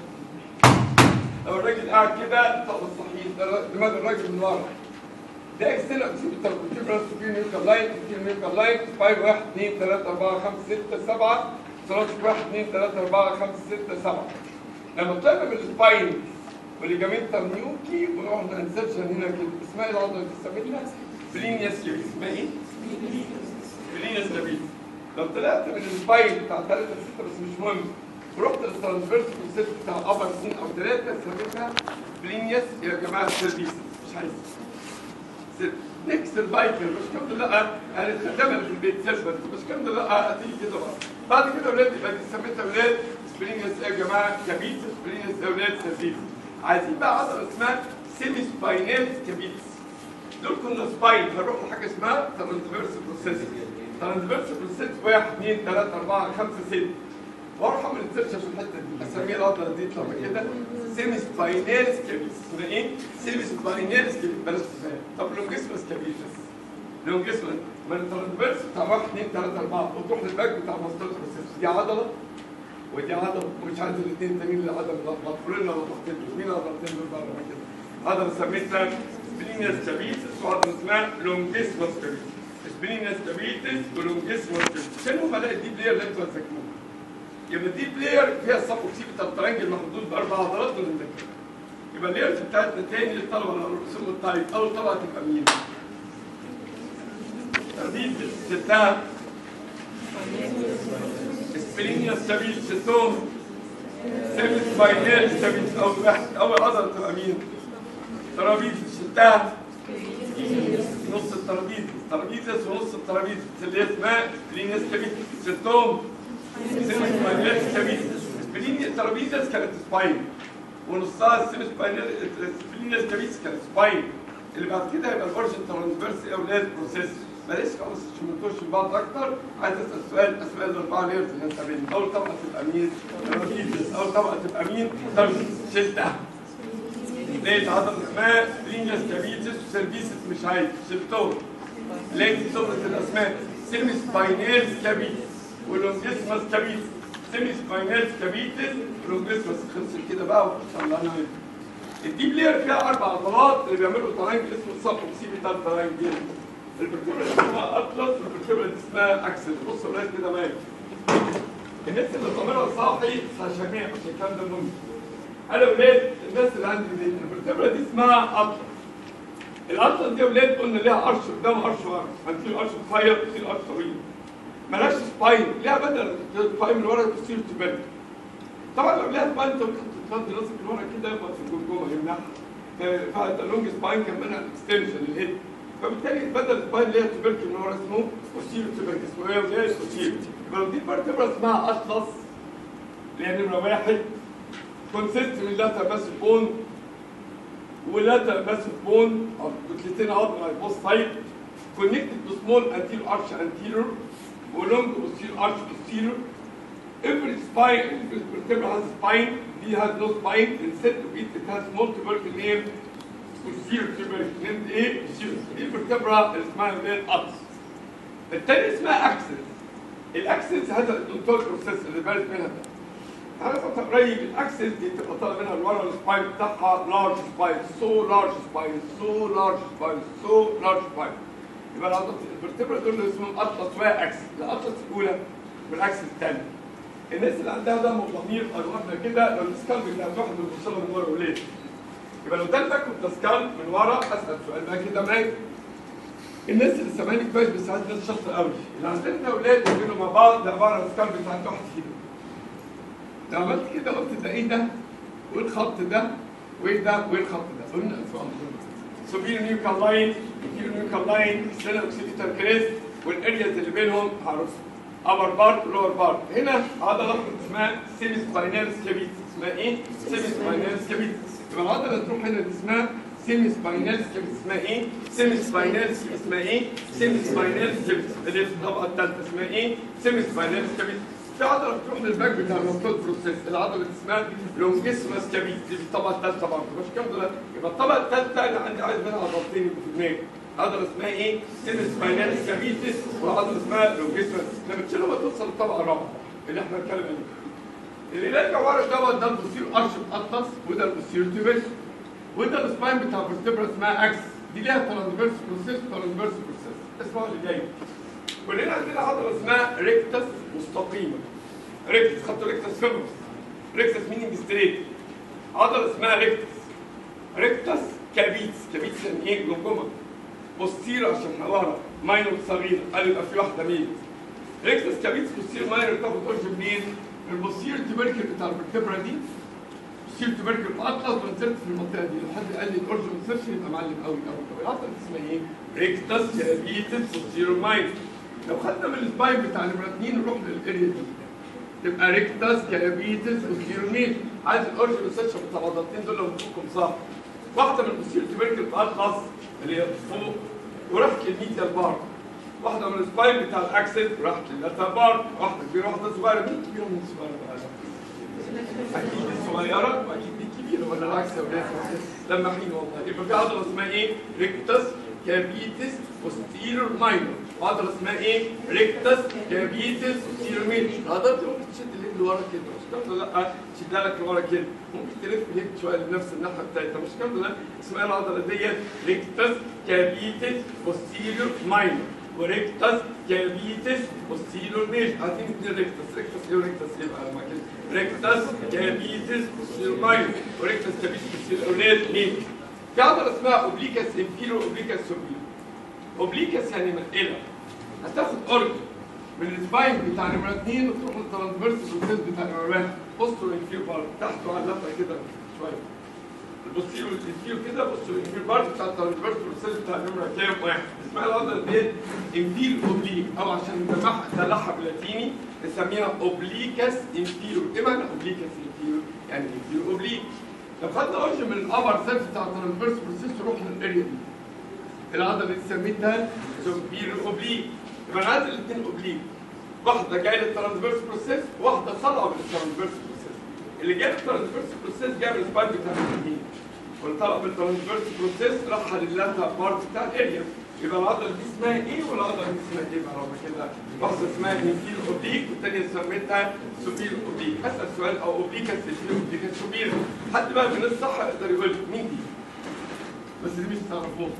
لو الراجل قاعد كده الطلب الصحيح ده دماغ الراجل من ورا ده اكسترنال اوكسيبيتال كونتيبرال سوبير نيوكال لاين سوبير نيوكال لاين سباير 1 2 3 4 5 6 7 ثلاث 1 2 3 4 5 6 7 لما طلع من السباين والليجامنتال نيوكي ونروح ننسرشن هنا كده اسمها ايه العضله اللي بتسميها بلينياس كيبس اسمها ايه؟ بلينياس كيبس لو طلعت من السباين بتاع 3 6 بس مش مهم ورحت للترانسفيرس كونسيبت بتاع ابر 2 او 3 سميتها بلينياس يا جماعه سيرفيس مش عايز نكس البايكر مش كم لا يعني خدامها في البيت سيرفنت مش كم لا هتيجي كده بقى بعد كده ولاد يبقى دي سميتها ولاد سبرينيس يا جماعه كبيت سبرينيس يا ولاد سيرفيس عايزين بقى عضله اسمها سيمي سباينال كابيتس دول كنا سباين هنروح لحاجه اسمها ترانسفيرس بروسيس ترانسفيرس بروسيس 1 2 3 4 5 6 واروح اعمل انسرشن في الحته دي اسميها العضله دي طبعا كده سيمي سباينال كابيتس اسمها ايه؟ سيمي سباينال كابيتس بلاش تفهم طب لونجيسمس كابيتس لونجيسمس من الترانسفيرس بتاع 1 2 3 4 وتروح للباك بتاع ماستر بروسيس دي عضله ودي عضله مش عايز الاثنين التانيين اللي عضله مطفولين ولا ضغطين مين العضلتين دول بره ما كده عضله سميتها سبلينياس كابيتس وعضله اسمها لونجيسموس كابيتس سبلينياس كابيتس ولونجيسموس كابيتس عشان هم بلاقي الدي بلاير اللي انتوا هتذاكروه يبقى الدي بلاير فيها السب اوكسيبيتال ترانجل محدود باربع عضلات دول نذاكرها يبقى الليرز بتاعتنا تاني للطلبه اللي رسوم الطيب اول طبقه تبقى مين؟ ترديد ستها سبلينيا ستابيل ستون سيمس باينال ستابيل اول واحد اول عضله تبقى مين؟ ترابيز شلتها نص الترابيز ترابيزس ونص الترابيز اللي هي اسمها سبلينيا ستابيل ستون سيمس باينال ستابيل سبلينيا ترابيزس كانت سباين ونصها السيمس باينال سبلينيا ستابيل كانت سباين اللي بعد كده هيبقى الفرشن ترانسفيرس اولاد بروسيس بلاش خالص عشان ما نخش في بعض اكتر عايز اسال سؤال اسماء الاربعه اللي هي في بين اول طبقه تبقى مين؟ ترابيزس اول طبقه تبقى مين؟ ترابيزس شلتها لقيت عضله اسمها لينياس كابيتس وسيرفيسس مش عايز شلتهم لقيت طبقه الاسماء سيمس باينيرز كابيتس ولونجيسماس كابيتس سيمي سباينال كابيتس بروجريسوس خلص كده بقى وطلعنا منه الديب لير فيها اربع عضلات اللي بيعملوا تراينجل اسمه السب اوكسيبيتال تراينجل الفرتبرا دي اسمها اطلس والفرتبرا دي اسمها اكسل بص يا ولاد كده معايا الناس اللي ضميرها صاحي هشجع عشان الكلام ده مهم انا ولاد الناس اللي عندي دي الفرتبرا دي اسمها اطلس الاطلس دي يا ولاد قلنا ليها قرش قدام قرش ورا هنشيل قرش قصير وتشيل قرش طويل ملهاش سباين ليها بدل سباين من ورا تصير تبان طبعا لو ليها سباين انت ممكن تفضي راسك من ورا كده يبقى في الجمجمه يمنعها فانت اللونج سباين كان منها اكستنشن للهيد فبالتالي بدل سباين ليها تبرك من ورا اسمه اوسيرو تبرك اسمه ايه وده اوسيرو يبقى لو دي فيرتبرا اسمها اطلس اللي هي نمره واحد كونسيست من لاتا بس بون ولاتا بس بون او كتلتين عظم على بوث سايد connected to small anterior arch anterior ولونج posterior arch posterior every spine every vertebra has a spine دي has no spine instead of it it has small tubercle named posterior tubercle named ايه posterior دي الفرتبرا اللي اسمها اللي الأطس التاني اسمها اكسس الاكسس هذا الانتول بروسيس اللي بارز منها ده تعرف انت قريب الاكسس دي تبقى طالع منها لورا السباين بتاعها لارج سباين سو لارج سباين سو لارج سباين سو لارج سباين يبقى العضلات الفرتبرا دول اللي اسمهم اطلس واكس الاطلس الاولى والاكسس الثاني الناس اللي عندها دم وضمير اغلبنا كده لو السكالب بتاع واحد بيوصلها من ورا وليه يبقى لو ده الباك اوف سكالب من ورا اسال سؤال بقى كده معايا الناس اللي سامعاني كويس بس عايز ناس شاطره قوي اللي عندنا اولاد يقولوا مع بعض ده عباره عن سكالب بتاع واحد كده لو عملت كده قلت ده ايه ده وايه الخط ده وايه ده وايه الخط ده قلنا اسمع سوبير نيوكال لاين انتيريور نيوكال لاين ستيلا اوكسيديتال كريست والارياز اللي بينهم هعرفها ابر بارت ولور بارت هنا عضله اسمها سيمي سباينال سكابيت اسمها ايه؟ سيمي سباينال سكابيت يبقى العضله اللي تروح هنا دي اسمها سيمي سباينال سكابيت اسمها ايه؟ سيمي سباينال سكابيت اسمها ايه؟ سيمي سباينال سكابيت اللي في الطبقه الثالثه اسمها ايه؟ سيمي سباينال سكابيت في عضله بتروح للباك بتاع المفروض بروسيس العضله اللي اسمها لونجيسماس كابيت دي في الطبقه الثالثه برضه مش كام دول يبقى الطبقه الثالثه انا عندي عايز منها عضلتين يبقوا في دماغي عضله اسمها ايه؟ سيمي سباينال كابيتس وعضله اسمها لونجيسماس لما تشيلها توصل للطبقه الرابعه اللي احنا بنتكلم عليها اللي راجع ورا دوت ده البوستير ارش اطلس وده البوستير تيبس وده السباين بتاع الفرتبرا اسمها اكس دي ليها ترانسفيرس بروسيس ترانسفيرس بروسيس اسمها اللي جاي كلنا عندنا عضله اسمها ريكتس مستقيمه ريكتس خدتوا ريكتس فيبرس ريكتس مينينج ستريت عضله اسمها ريكتس ريكتس كابيتس كابيتس يعني ايه جمجمه بوستير عشان ورا ماينور صغير قال يبقى في واحده مين ريكتس كابيتس بوستير ماينور تاخد اورج منين؟ من البوستير تبركل بتاع الفرتبرا دي بوستير تبركل اطلس ونزلت في المنطقه دي لو حد قال لي الاورج ما نزلش يبقى معلم قوي قوي قوي العضله دي اسمها ايه؟ ريكتس كابيتس بوستير ماينور لو خدنا من السباين بتاع البراتنين نروح للاريا دي تبقى ريكتاس كابيتس وكيرميت عايز الاورج ريسيرشن بتاع العضلتين دول لو فوقكم صح واحده من البوستير تبركل اطلس اللي هي فوق ورحت للميديال بار واحده من السباين بتاع الاكسس رحت لللاتر بار واحده كبيره واحده صغيره مين كبيره ومين صغيره بقى اكيد الصغيره واكيد دي كبيره ولا العكس يا ولاد لما حين والله يبقى في عضله اسمها ايه؟ ريكتاس كابيتس بوستيرور ماينور وعضله اسمها ايه؟ ريكتاس كابيتس بوستيرور ميجر العضله دي ممكن تشد اليد لورا كده مش كده لا تشدها لك لورا كده ممكن تلف اليد شويه لنفس الناحيه بتاعتها مش كده لا اسمها العضله ديت ريكتاس كابيتس بوستيرور ماينور وريكتاس كابيتس بوستيرور ميجر عايزين اتنين ريكتاس ريكتاس ايه وريكتاس ايه بقى لما كده ريكتاس كابيتس بوستيرور ماينور وريكتاس كابيتس بوستيرور اولاد ميجر في عضله اسمها اوبليكاس انفيرو اوبليكاس سوبيرو اوبليكاس يعني منقله هتاخد اورج من السباين بتاع نمره 2 وتروح للترانسفيرس بروسيس بتاع نمره 1 بوستو انفيرو بارت تحته على اللفه كده شويه البوستيرو الانفيرو كده بوستو انفيرو بارت بتاع الترانسفيرس بروسيس بتاع نمره كام واحد اسمها العضله دي انفيرو اوبليك او عشان نجمعها نطلعها باللاتيني نسميها اوبليكاس انفيرو ايه معنى اوبليكاس انفيرو؟ يعني انفيرو اوبليك لو خدنا اورج من الابر سيرف بتاع الترانسفيرس بروسيس نروح للاريا دي العضله اللي سميتها سوبير اوبليك يبقى انا عايز الاثنين اوبليك واحده جايه للترانسفيرس بروسيس واحده طالعه من الترانسفيرس بروسيس اللي جايه للترانسفيرس بروسيس جايه من السباين بتاع اليمين واللي طالعه من الترانسفيرس بروسيس راح لللاتا بارت بتاع الاريا يبقى العضله دي اسمها ايه والعضله دي اسمها ايه بقى رغم كده واحده اسمها انفيل اوبليك والثانيه سميتها سوبير اوبليك اسال سؤال او اوبليكا سوبير اوبليكا سوبير حد بقى من الصح يقدر يقول لي مين دي بس دي مش تعرفوها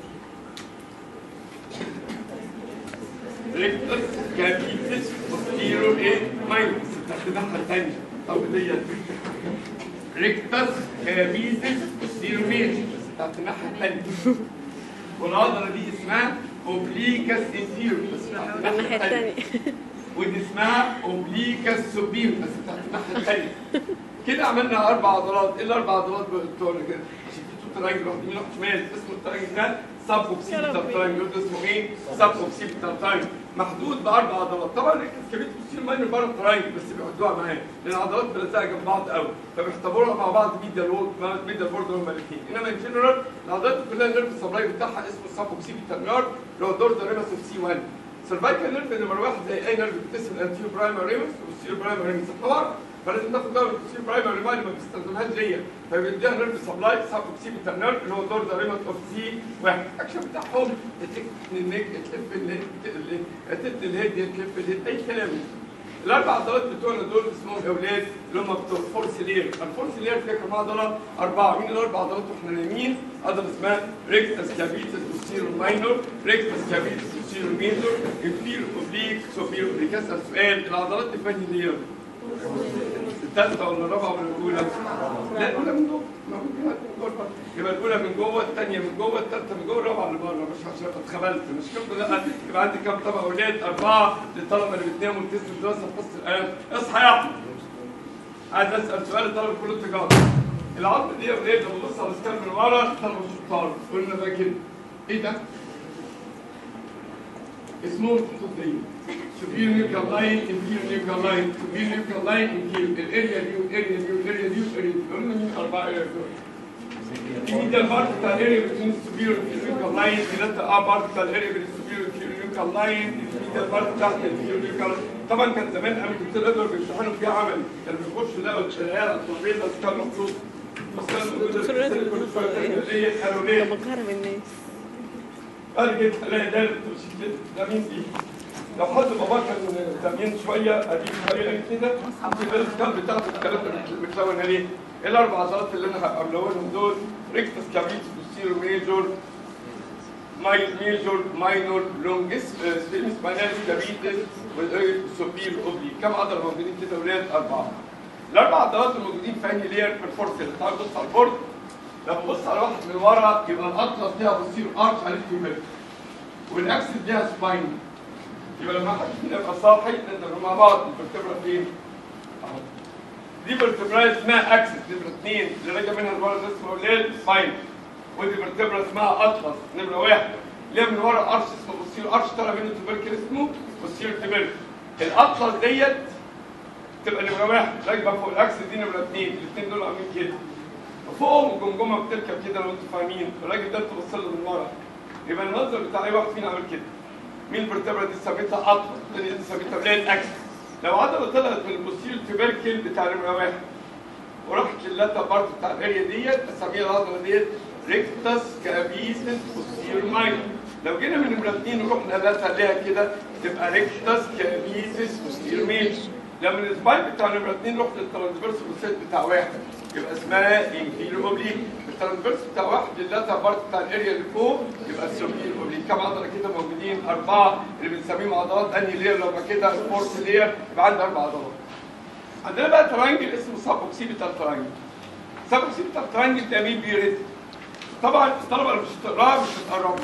ريكتس كابيتس بوستيرو ايه ماينس بتاعتها الثانيه طب ديت ريكتس كابيتس بوستيرو ميجر بتاعت الناحيه الثانيه والعضله دي اسمها اوبليكاس انتيرو بس بتاعت الناحية الثانية ودي اسمها اوبليكاس سوبير بس بتاعت الناحيه الثانيه كده عملنا اربع عضلات ايه الاربع عضلات بتوعنا كده عشان في تو تراينجل واحد يمين واحد شمال اسمه التراينجل ده سب اوبسيبيتال تراينجل ده اسمه ايه؟ سب اوبسيبيتال تراينجل محدود باربع عضلات طبعا الريكس كبير بتصير ماينر بره التراينجل بس بيحطوها معاه لان العضلات ملزقه جنب بعض قوي فبيختبروها مع بعض ميديال وورد ميديال وورد هما الاثنين انما ان جنرال العضلات كلها النيرف السبلاي بتاعها اسمه السب اوبسيبيتال نيرف اللي هو دور ريمس اوف سي 1 سيرفايكال نيرف نمبر واحد زي اي نيرف بتقسم الانتيو برايمر ريمس والسيو برايمر ريمس طبعا فلازم ناخد دواء السيو برايمر ريمس ما بيستخدمهاش ديت فبيديها نيرف سبلاي سب اوبسيبيتال نيرف اللي هو دور ريمس اوف سي واحد الاكشن بتاعهم تلف النيك تلف الهيد تلف الهيد تلف الهيد اي كلام الاربع عضلات بتوعنا دول اسمهم اولاد اللي هم بتوع الفورس لير الفورس لير فيها كم عضله اربعه مين الاربع عضلات واحنا نايمين عضله اسمها ريكتس كابيتس بوستيرو ماينور ريكتس كابيتس بوستيرو ميجور انفيرو اوبليك سوبيرو اوبليك اسال سؤال العضلات دي فاني لير الثالثه ولا الرابعه ولا الاولى؟ لا الاولى من جوه موجود هنا من جوه يبقى الاولى من جوه الثانيه من جوه الثالثه من جوه الرابعه اللي بره مش عشان اتخبلت مش كده لا يبقى عندي كام طبق اولاد اربعه للطلبه اللي بتنام وتسمع الدراسه في فصل الان اصحى يا احمد عايز اسال سؤال الطلبه كله التجاره العظم دي يا ولاد لما ببص على السكان من ورا الطلبه مش شطار قلنا بقى كده ايه ده؟ اسمهم خطوط دي superior nuclear line inferior nuclear line superior nuclear line inferior الاريا دي والاريا دي والاريا دي والاريا دي قلنا مين اربعه اريا دول الميديال بارت بتاع الاريا بين السوبيريور والانفيريور لاين ثلاثه اه بارت بتاع الاريا بين السوبيريور والانفيريور لاين الميديال بارت تحت الانفيريور طبعا كان زمان قبل الدكتور ادوار بيمتحنوا فيها عمل كانوا بيخشوا يلاقوا العيال الطبيعيه كانوا مفروض الدكتور أدوار قالوا ليه؟ لما كهرب الناس قال جيت الاقي ده بتوشيكليت ده مين دي؟ لو حد بابا كان تمين شويه قديم شويه كده يبقى الكلام بتاعته الكلام متلون عليه ايه الاربع عضلات اللي انا هقولهم دول ريكتس كابيتس بوستيرو ميجور ماي ميجور ماينور لونجس سبينس بانالس كابيتس والسوبير اوبلي كم عضله موجودين كده يا ولاد اربعه الاربع عضلات الموجودين في انهي لير في الفورس اللي تعال بص على البورد لما ببص على واحد من ورا يبقى الاطلس فيها بوستيرو ارش عليه فيمر والاكسس فيها سباين يبقى لما حد فينا يبقى صاحي نقدر مع بعض الفرتبرا فين؟ اهو دي فيرتبرا اسمها اكسس نمرة اثنين اللي راجع منها لورا ده اسمه اولاد سباين ودي فيرتبرا اسمها اطلس نمرة واحد ليه من ورا ارش اسمه بوستيرو ارش طالع منه تبركل اسمه بوستيرو تبركل الاطلس ديت تبقى نمرة واحد راكبة فوق الاكسس دي نمرة اثنين الاثنين دول عاملين كده وفوقهم الجمجمه بتركب كده لو انتوا فاهمين الراجل ده تبص له من ورا يبقى المنظر بتاع اي واحد فينا عامل كده مين الفرتبرا دي سميتها اطول الثانيه دي سميتها بلاد اكس لو عضله طلعت من البوستير تبركل بتاع نمره واحد وراحت للاتا بارت بتاع الاريا ديت اسميها العضله ديت ريكتس كابيسس بوستير ماينر لو جينا من نمره اثنين ورحنا لاتا ليها كده تبقى ريكتس كابيسس بوستير ميجر لما السباين بتاع نمره اثنين رحت للترانسفيرس بوستير بتاع واحد يبقى اسمها انفيرو اوبليك الترانسفيرس بتاع واحد للاتا بارت بتاع الاريا اللي فوق يبقى السوبير اوبليك كم عضله كده موجودين اربعه اللي بنسميهم عضلات انهي لير لو ما كده الفورس لير يبقى عندي اربع عضلات عندنا بقى ترانجل اسمه سابوكسيبيتال ترانجل سابوكسيبيتال ترانجل ده مين بيرد طبعا الطلبه اللي مش هتقراها مش هتقرب له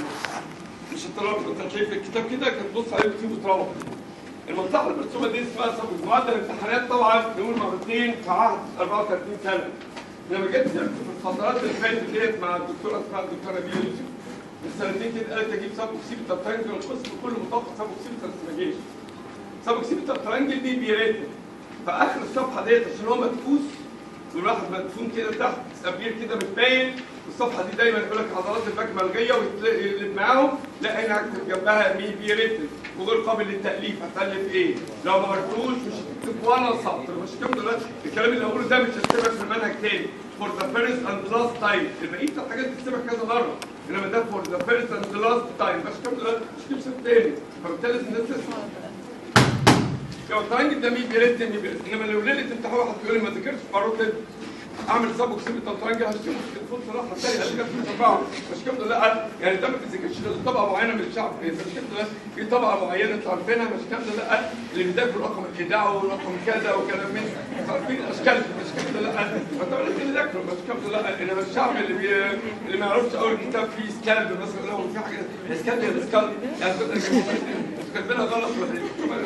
مش هتقرب له انت هتلاقي في الكتاب كده كانت تبص عليه بتسيبه تروح المنطقه المرسومه دي اسمها سابوكسيبيتال معدل الامتحانات طبعا نقول مرتين في عهد 34 سنه لما جيت سيرت في الفترات اللي فاتت ديت مع الدكتوره اسمها الدكتوره بيو يوسف من سنتين كده قالت اجيب سابوكسيبيتال ترانجل القسم كله متوقع سابوكسيبيتال بس ما جاش سابوكسيبيتال ترانجل دي بيريتد فاخر الصفحه ديت عشان هو مدفوس والواحد مدفون كده تحت سبير كده متباين والصفحه دي دايما يقول لك عضلات الفك ملغيه ويقلب معاهم لا هنا هكتب جنبها مي بي ريتد وغير قابل للتاليف هتالف ايه؟ لو ما عرفتوش مش هتكتب ولا سطر مش هتكتب دلوقتي الكلام اللي هقوله ده مش هكتبك في المنهج تاني فور ذا فيرست اند لاست تايم البقيه بتاع الحاجات دي تكتبها كذا مره انما ده فور ذا فيرست اند لاست تايم مش كام ده مش كام تاني فبالتالي لازم الناس تسمع لو الترنج ده 100 جريد 100 جريد انما لو ليله امتحان واحد بيقول لي ما ذاكرتش مرتين اعمل حساب اكسب الترنج هشتمه في التليفون صراحه هتلاقي قال لي في اربعه مش كام لا يعني ده ما بتذاكرش طبقه معينه من الشعب مش كام لا في طبقه معينه انتوا عارفينها مش كام لا اللي بيذاكروا رقم الايداع ورقم كذا وكلام من انتوا عارفين اشكال مش كام لا فطبعا لازم نذاكروا مش كام لا انما الشعب اللي بي... اللي ما يعرفش اول كتاب فيه سكالب مثلا لو في حاجه سكالب يا سكالب يعني كاتبينها غلط ولا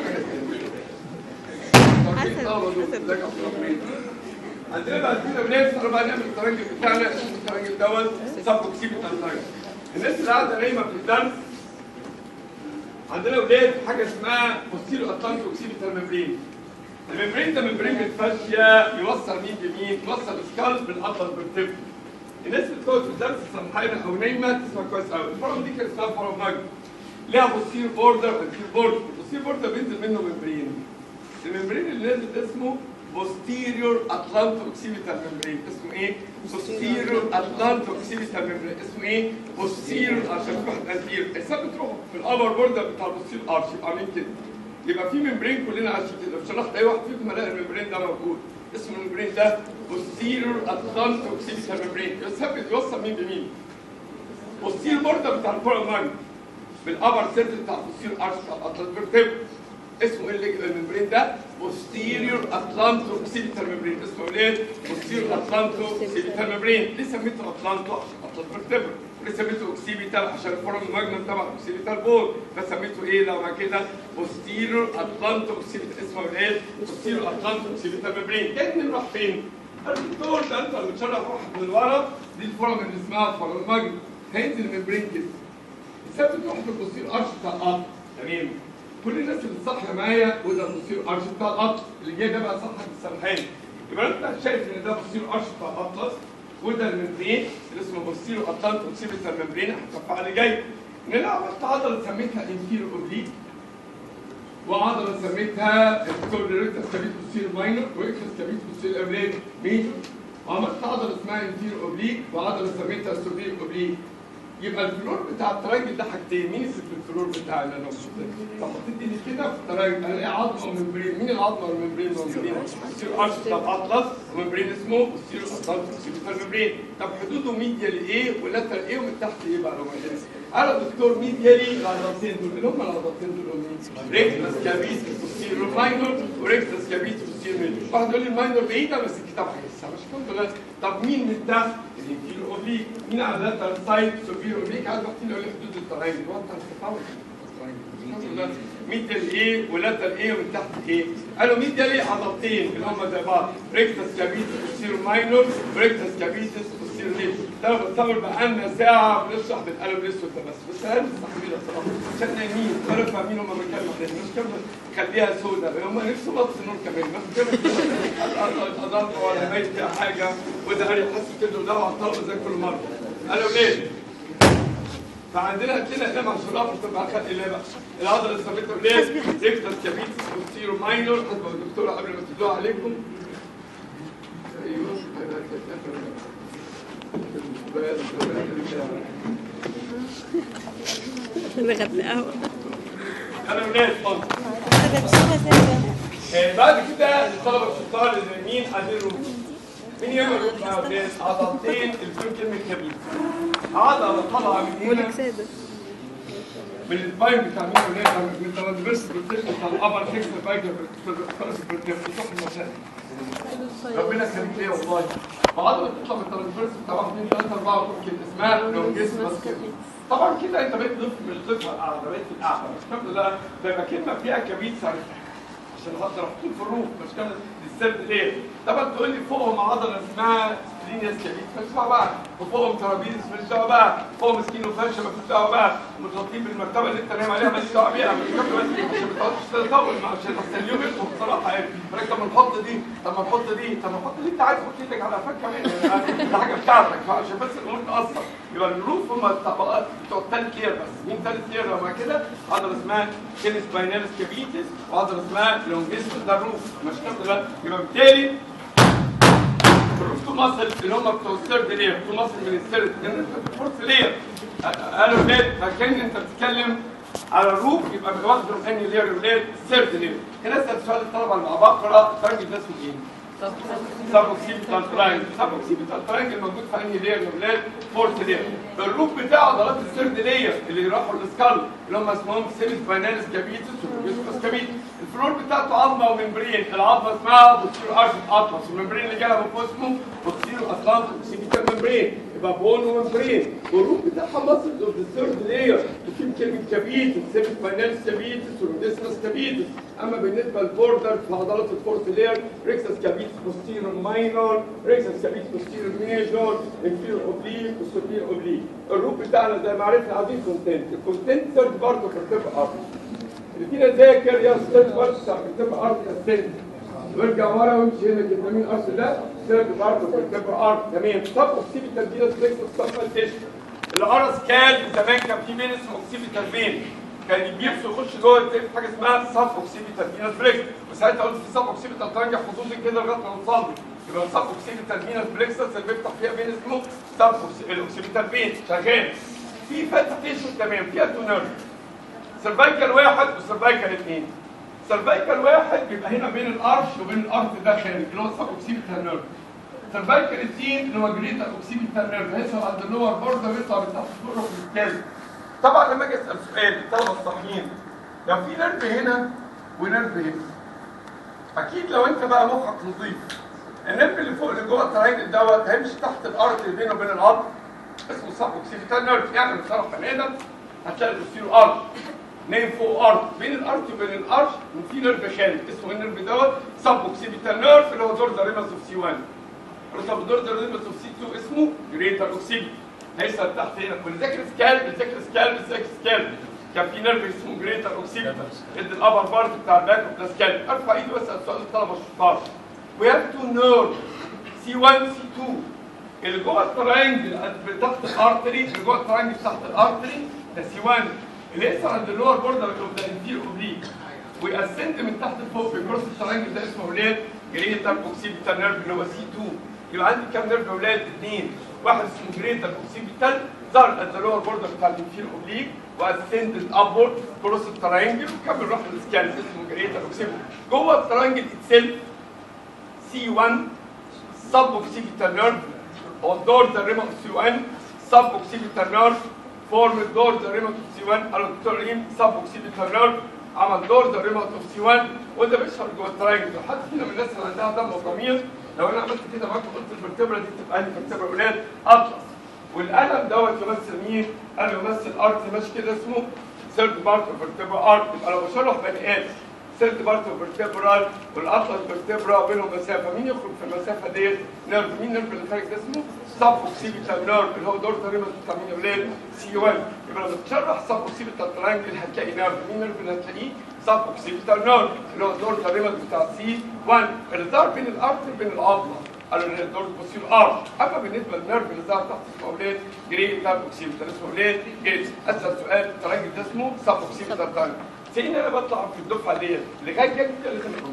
حسب عندنا بعد كده بنفسر بقى نعمل الترنج بتاعنا اسمه الترنج دوت سب اوكسيد الترنج الناس اللي قاعده نايمه في الدرس عندنا ولاد حاجه اسمها بوستيرو اتلانتيك اوكسيد الممبرين الممبرين ده ممبرين الفاشيه يوصل مين بمين يوصل السكال بالاطلس بالتب الناس اللي بتقعد في الدرس سرحانه او نايمه تسمع كويس قوي الفورم دي كانت اسمها فورم ماج ليها بوستير بوردر وانتير بوردر البوستير بوردر بينزل منه ممبرين الممبرين اللي نازل اسمه posterior atlanto occipital membrane اسمه ايه؟ posterior atlanto occipital membrane اسمه ايه؟ posterior عشان في واحد anterior الحساب بتروح في الابر بوردر بتاع البوستير ارش يبقى عاملين كده يبقى في ممبرين كلنا عايشين كده في شرحت اي واحد فيكم هلاقي الممبرين ده موجود اسم الممبرين ده posterior atlanto occipital membrane الحساب بيوصل مين بمين؟ posterior بوردر بتاع الباراماج بالابر سيرفس بتاع البوستير ارش بتاع الاطلس اسمه ايه الممبرين ده؟ posterior atlanto occipital membrane اسمه ايه؟ posterior atlanto occipital membrane ليه سميته اتلانتو عشان اطلس فيرتبر وليه سميته اوكسيبيتال عشان الفورم الماجنم تبع الاوكسيبيتال بول فسميته ايه لو ما كده posterior atlanto occipital اسمه ايه؟ posterior atlanto occipital membrane كان نروح فين؟ الدكتور ده انت اللي بتشرح واحد من ورا دي الفورم اللي اسمها الفورم الماجنم هينزل الممبرين كده ثابت واحد في البوستير ارش بتاع القطر تمام كل الناس اللي صح معايا وده البوستير ارش بتاع القطر اللي جاي ده بقى صح بالسرحان يبقى انت شايف ان ده بوستير ارش بتاع الاطلس وده الممبرين اللي اسمه بوستير اتلانت اوكسيبيتال ممبرين هتشوفها اللي جاي ان انا عملت عضله سميتها انفيرو اوبليك وعضله سميتها التوليريتس كابيت بوستير ماينر واكسس كابيت بوستير امريك ميجور وعملت عضله اسمها انفيرو اوبليك وعضله سميتها سوبير اوبليك يبقى الفلور بتاع التراجل ده حاجتين مين في الفلور بتاع اللي انا طب حطيت ايدي كده في التراجل انا الاقي عظمه وممبرين مين العظمه والممبرين موجودين؟ ستيرو ارش بتاع الاطلس وممبرين اسمه ستيرو اطلس سيبيتال ممبرين طب حدوده ميديال ايه ولاتر ايه ومن تحت ايه بقى لو ما قدرش انا دكتور ميديالي العضلتين دول اللي هم العضلتين دول مين؟ ريكتس كابيس بوستيرو ماينور وريكتس كابيس بوستيرو ميجور واحد يقول لي الماينور بعيده بس الكتاب هيحسها مش كده طب مين من تحت؟ الانفيرو اوبليك مين على اللاتر سايد سوبيرو اوبليك عايز واحد يقول لي حدود التراجل وانت هتتعود ميديال ايه ولاتر ايه ومن تحت ايه قالوا ميديال ايه عضلتين اللي هم زي بعض ريكتس كابيتس بوستيرو ماينور وريكتس كابيتس بوستيرو ميجور ده بتصور بقالنا ساعه بنشرح بالقلم الاسود ده بس بس انا مستحملها صراحه عشان نايمين ولا فاهمين هم بيتكلموا عليه مش كده خليها سوداء هم نفسه بطس نور كمان ما اضل ولا ميت فيها حاجه وده قال حاسس كده وده على الطاوله زي كل مره قالوا ليه؟ فعندنا هتلاقينا هنا عشان الامر تبقى خد اللي بقى العضله اللي سميتها ليه؟ ريكتس كابيتس بوستيرو ماينور حسب الدكتوره قبل ما تدوها عليكم ايوه بغد قهوة انا ولاد خالص هذا بشيء زي آه، بعد كده الطلبه الشطار اللي مين قاعدين روح مين يعمل روح يا ولاد عضلتين الفيلم كلمه كبير عضله طالعه من هنا بقولك سادة من السباين بتاع مين ولاد من الترانسفيرس بروتكشن بتاع الابر تكس بايكر بروتكشن ربنا يخليك ليا والله فعضله بتطلع من الترانسفيرس بتاع 1 2 3 4 ممكن اسمها لونجيسمس طبعا كده انت بقيت ضيف من الضيفه القاعده بقيت في القاعده مش الحمد لله ده يبقى كلمه فيها كبير عرفتها عشان اقدر احطهم في الروف مش كده السرد ليه؟ طبعا تقول لي فوقهم عضله اسمها لينياس كبير مش دعوه بقى وفوقهم ترابيزس مش دعوه بقى فوقهم مسكين وفرشه مش دعوه بقى متغطين بالمرتبه اللي انت نايم عليها ماليش دعوه بيها مش كده بس عشان ما تقعدش تطول مع عشان احسن اليوم يخلص بصراحه يعني فلك طب ما نحط دي طب ما نحط دي طب ما نحط دي انت عايز تحط ايدك على قفاك كمان يعني ده حاجه بتاعتك عشان بس الامور تاثر يبقى الروف هم الطبقات بتوع الثالث لير بس مين ثالث لير لو كده عضله اسمها كينس بايناليس كابيتس وعضله اسمها لونجيستس ده الروف مش كده يبقى بالتالي الروف تو ماسل اللي هم بتوع الثيرد لير تو ماسل من الثيرد من الفورث لير قالوا ولاد فكان انت بتتكلم على الروف يبقى واخده من انهي لير ولاد الثيرد لير هنا اسال سؤال الطلبه مع بعض اقرا الترجم ده اسمه ايه؟ سابوكسيبيتال تراينجل سابوكسيبيتال تراينجل موجود في انهي لير يا ولاد فورث لير الروف بتاع عضلات الثيرد لير اللي راحوا الاسكال اللي هم اسمهم سيمس فايناليس كابيتس وبيسكوس كابيتس الفلور بتاعته عظمه وممبرين العظمه اسمها بوتسيرو ارش اطلس والممبرين اللي جالها من فوق اسمه بوتسيرو اطلس اوكسيبيتال ممبرين يبقى بون وممبرين والروف بتاعها مصر اوف ذا ثيرد لاير وفي كلمه كابيتس سيمس فايناليس كابيتس وديسكوس كابيتس اما بالنسبه للبوردر في عضلات الفورث لاير ريكسس كابيتس بوستيرور ماينور ريكسس كابيتس بوستيرور ميجور انفيرور اوبليك وسوبير اوبليك الروف بتاعنا زي ما عرفنا عايزين كونتنت الكونتنت ثيرد بارت اوف التيب ارت اللي فينا ذاكر يا ثيرد بارت بتاع التيب ارت السنت وارجع ورا وامشي هنا كده مين ارت ده ثيرد بارت اوف التيب ارت تمام طب اكسيبي تربيه ريكسس سبمالتيشن الارس كان زمان كان في بين اسمه اوكسيبيتال فين كان الجبس يخش جوه التيب حاجه اسمها سب اوكسيبيتال فينس بريكس وساعتها قلت في سب اوكسيبيتال ترانجع خصوصي كده لغايه ما نوصل له يبقى سب اوكسيبيتال فينس بريكسس اللي بيفتح فيها بين اسمه سب الاوكسيبيتال فين شغال في فات تيشو تمام فيها تو نيرف سيرفايكال واحد وسيرفايكال اثنين سيرفايكال واحد بيبقى هنا بين الارش وبين الارض ده خارج اللي هو سب اوكسيبيتال نيرف سيرفايكال اثنين اللي هو جريتر اوكسيبيتال نيرف هيوصل عند اللور بوردر ويطلع من تحت الفرق بالكامل طبعا لما اجي اسال سؤال الطلبه الصحيين لو في نيرف هنا ونيرف هنا اكيد لو انت بقى مخك نظيف النيرف اللي فوق اللي جوه التراينجل دوت هيمشي تحت الارض اللي بينه وبين العظم اسمه سب اوكسيبيتال نيرف يعني من طرف بني ادم هتلاقي بتصير ارض نايم فوق ارض بين الارض وبين الارش وفي نيرف خارج اسمه النيرف دوت سب اوكسيبيتال نيرف اللي هو دور داريماس اوف سي 1 طب دور داريماس اوف سي 2 اسمه جريتر اوكسيبيتال هيسال تحت هنا واللي ذاكر سكالب ذاكر سكالب ذاكر سكالب كان في نيرف اسمه جريتر اوكسيبيتال ادي الابر بارت بتاع الباك اوف ذا سكالب ارفع ايدي واسال سؤال الطلبه الشطار وي هاف تو نيرف سي 1 سي 2 اللي جوه التراينجل تحت الارتري اللي جوه التراينجل تحت الارتري ده سي 1 اللي يحصل عند اللور بوردر اوف ذا انتير اوبليك ويأسنت من تحت لفوق في كروس التراينجل ده اسمه ولاد جريتر اوكسيبيتال نيرف اللي هو سي 2 يبقى عندي كام نيرف يا ولاد؟ اثنين واحد اسمه جريتر اوكسيبيتال ظهر عند اللور بوردر بتاع الانتير اوبليك واسنتد ابورد كروس التراينجل وكمل روح للسكالز اسمه جريتر اوكسيبيتال جوه التراينجل اتسيلف سي 1 سب اوكسيبيتال نيرف or door the rim of C1 suboccipital nerve form door the rim of C1 الدكتورين suboccipital nerve عمل دور the rim of C1 وده بيشهر جوه التراينجل حد فينا من الناس اللي عندها دم وضمير لو انا عملت كده معاكم قلت الفرتبرا دي تبقى انهي فرتبرا اولاد اطلس والقلم دوت يمثل مين؟ قلم يمثل ارت ماشي كده اسمه ثيرد بارت اوف فيرتبرا ارت يبقى لو بشرح بني ادم ثيرد بارت اوف فيرتبرال والاطلس فيرتبرا بينهم مسافه مين يخرج في المسافه ديت؟ نيرف مين نيرف اللي خارج ده اسمه؟ سب اوكسيبيتال نيرف اللي هو دور تقريبا بتاع مين يا ولاد؟ سي 1 يبقى لما تشرح سب اوكسيبيتال ترانجل هتلاقي نيرف مين نيرف اللي هتلاقيه؟ سب اوكسيبيتال نيرف اللي هو دور تقريبا بتاع سي 1 اللي ظهر بين الارتر وبين العظمه قالوا ان الدور بوسيل ارش اما بالنسبه للنيرف اللي ظهر تحت اسمه اولاد جري تاب اوكسيبيتال اسمه اولاد جري اسال سؤال الترانجل ده اسمه سب اوكسيبيتال ترانجل سيدنا انا بطلع في الدفعه ديت اللي جاي جاي اللي خليكم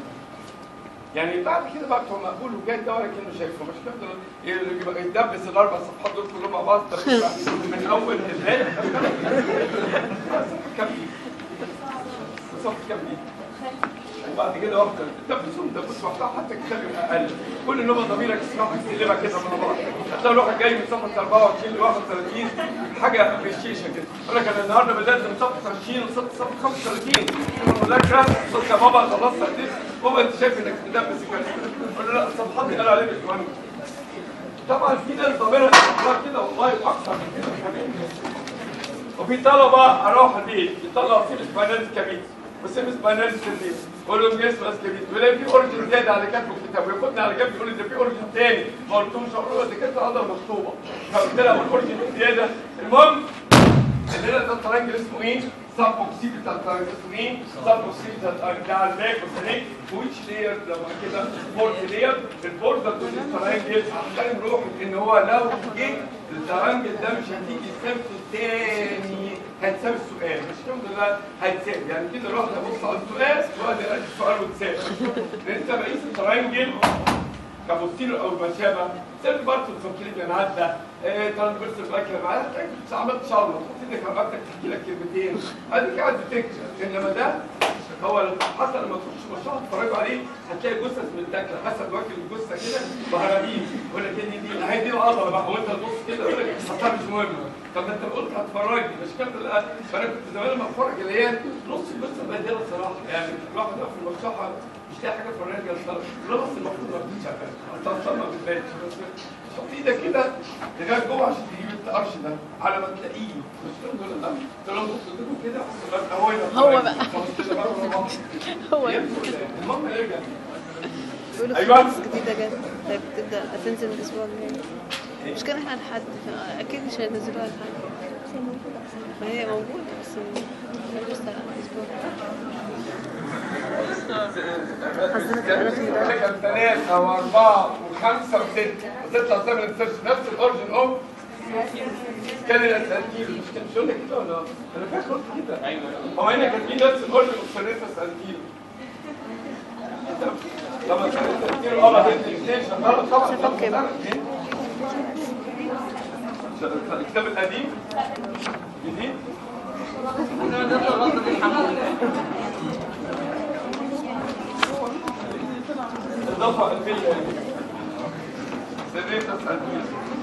يعني بعد كده بقى بتوع مقبول وجاي ده ولا كانه شايفه مش كده يبقى يدبس الاربع صفحات دول كلهم مع بعض ده من اول للبدايه صفحه كام دي؟ صفحه كام دي؟ وبعد كده واحده دبسهم دبس واحده حتى الكتاب يبقى اقل كل نوبه ضميرك تسمعها تقلبها كده من بعض هتلاقي الواحد جاي من صفحه 24 ل 31 حاجه في الشيشه كده يقول لك انا النهارده بدات من صفحه 20 وصلت صفحه 35 المذاكره قلت يا بابا خلصت قد ايه؟ بابا انت شايف انك تدبس كده قلت له لا الصفحات دي قالوا عليها اسبوعين طبعا في ناس ضميرها تطلع كده والله اكثر من كده كمان وفي طلبه اروح البيت يطلعوا في الفاينانس كبير وسيم سباينال سيرفيس قول له جسم اسكبيت ويلاقي في اوريجن زياده على كاتبه في الكتاب وياخدني على جنب يقول لي ده في اوريجن تاني ما قلتلوش اقول له ده كانت العضله مخطوبه فقلت له الاوريجن زياده المهم الليله ده الترانجل اسمه ايه؟ سب اوكسيبيتال ترانجل اسمه ايه؟ سب اوكسيبيتال ترانجل ده على الباك والسرير ويتش لاير لما كده فورث لاير البوردر دول الترانجل عشان نروح ان هو لو جه الترانجل ده مش هتيجي السبت الثاني هتساوي السؤال مش الحمد لله هيتساوي يعني كده الواحد هيبص على السؤال وادي ادي السؤال وتساوي لان انت بقيس الترانجل كابوستيرو او ما شابه سيرت بارتو سوكليديان عدى ترانسفيرس باكر معايا هتلاقيك عملت شعر تحط ايدك على رقبتك تحكي لك كلمتين اديك قاعد بتكتب انما ده هو حتى لما تخش مشروع تتفرجوا عليه هتلاقي جثث متاكله حسب واكل الجثه كده بهرامين يقول لك دي دي هي دي العضله بقى وانت تبص كده يقول لك اصلا مش مهم طب ما انت قلت هتفرجني مش كده لا فانا كنت زمان لما اتفرج اللي هي نص الجثه مبهدله صراحه يعني الواحد واقف في المشرحه مش لاقي حاجه تفرجني الصراحه لا بس المفروض ما كنتش شغال الصراحه ما بتبانش بس حط ايدك كده لغايه جوه عشان تجيب القرش ده على ما تلاقيه مش كده ولا لا تقول لهم بصوا ايدكم كده هو هو بقى. خلاص كده بقى ورا بعض. هو المهم يرجع بيقولوا أيوة. في قصص جديدة جت طيب بتبدأ هتنزل الأسبوع الجاي مش كان احنا لحد أكيد مش هينزلوها لحد ما هي موجودة بس لسه الأسبوع رقم ثلاثة وأربعة وخمسة وستة وتطلع تعمل السيرش نفس الأورجن أوف كان الأسانتيل مش كان مش قلنا كده ولا أنا فاكر قلت كده أيوه هو هنا كان في نفس الأورجن أوف سيرفس أنتيل طبعا كان الأسانتيل أه بعدين الاثنين شغالة طبعا شغال كده. الكتاب القديم جديد إضافة الفيلم سريت أسألني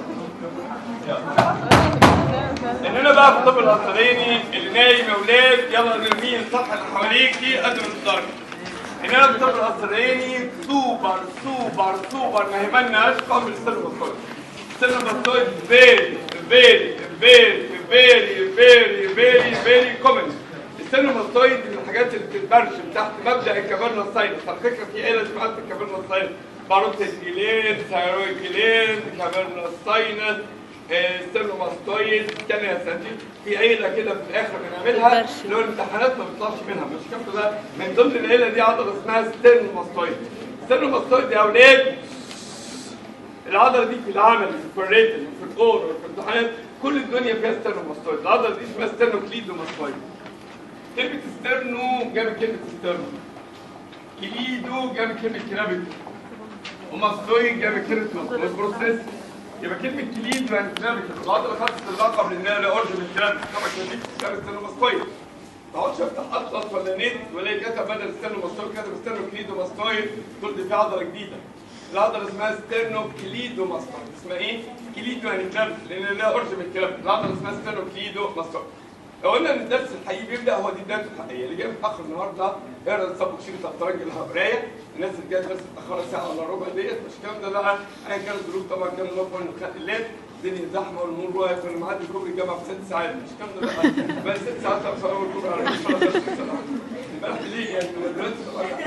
إننا بقى في الطب الأصليني اللي نايم يا ولاد يلا نرميه الصفحة اللي حواليكي قد ما تقدري إننا في الطب الأصليني سوبر سوبر سوبر ما يهمناش قام بالسلم والصوت السلم والصوت فيري فيري فيري فيري فيري فيري فيري كومن السينوماستويد من الحاجات اللي بتتبرشم تحت مبدا الكابرنا ساينس على فكره في عيله اسمها الكابرنا ساينس باروتيد جليد ثايرويد جليد كابرنا ساينس السينوماستويد كان يا سنتي في عيله كده في الاخر بنعملها بتتبرشم. اللي هو الامتحانات ما بتطلعش منها مش كده ده من ضمن العيله دي عضله اسمها ستيرنوماستويد الستيرنوماستويد يا اولاد العضله دي في العمل في الريتل في الاورال في الامتحانات كل الدنيا فيها ستيرنوماستويد العضله دي اسمها ستيرنوكليدوماستويد كلمة ستيرنو جاب كلمة ستيرنو كليدو جاب كلمة كلابيك وماستويد جاب كلمة بروسيس يبقى كلمة كليدو يعني كلابيك العضلة خدت اللقب لأنها لأورجن الكلابيك طبعا كلابيك كان ستيرنو ماستويد ما اقعدش افتح اطلس ولا نت ولا كتب بدل ستيرنو ماستويد كتب ستيرنو كليدو ماستويد قلت في عضلة جديدة العضلة اسمها ستيرنو كليدو ماستويد اسمها ايه؟ كليدو يعني كلابيك لأن لها أورجن الكلابيك العضلة اسمها ستيرنو كليدو ماستويد لو قلنا ان الدرس الحقيقي بيبدا هو دي بدايته الحقيقيه اللي جاي متاخر النهارده اقرا السبق شيل بتاع الترجي الهبرايه الناس اللي جايه بس متاخره ساعه ولا ربع ديت مش الكلام ده بقى ايا كان الظروف طبعا كان الله في عون الليل الدنيا زحمه والنور واقف كنا معدي كوبري الجامعه في ست ساعات مش الكلام ده بقى بقى ست ساعات في اول كوبري على امبارح ليه يعني دلوقتي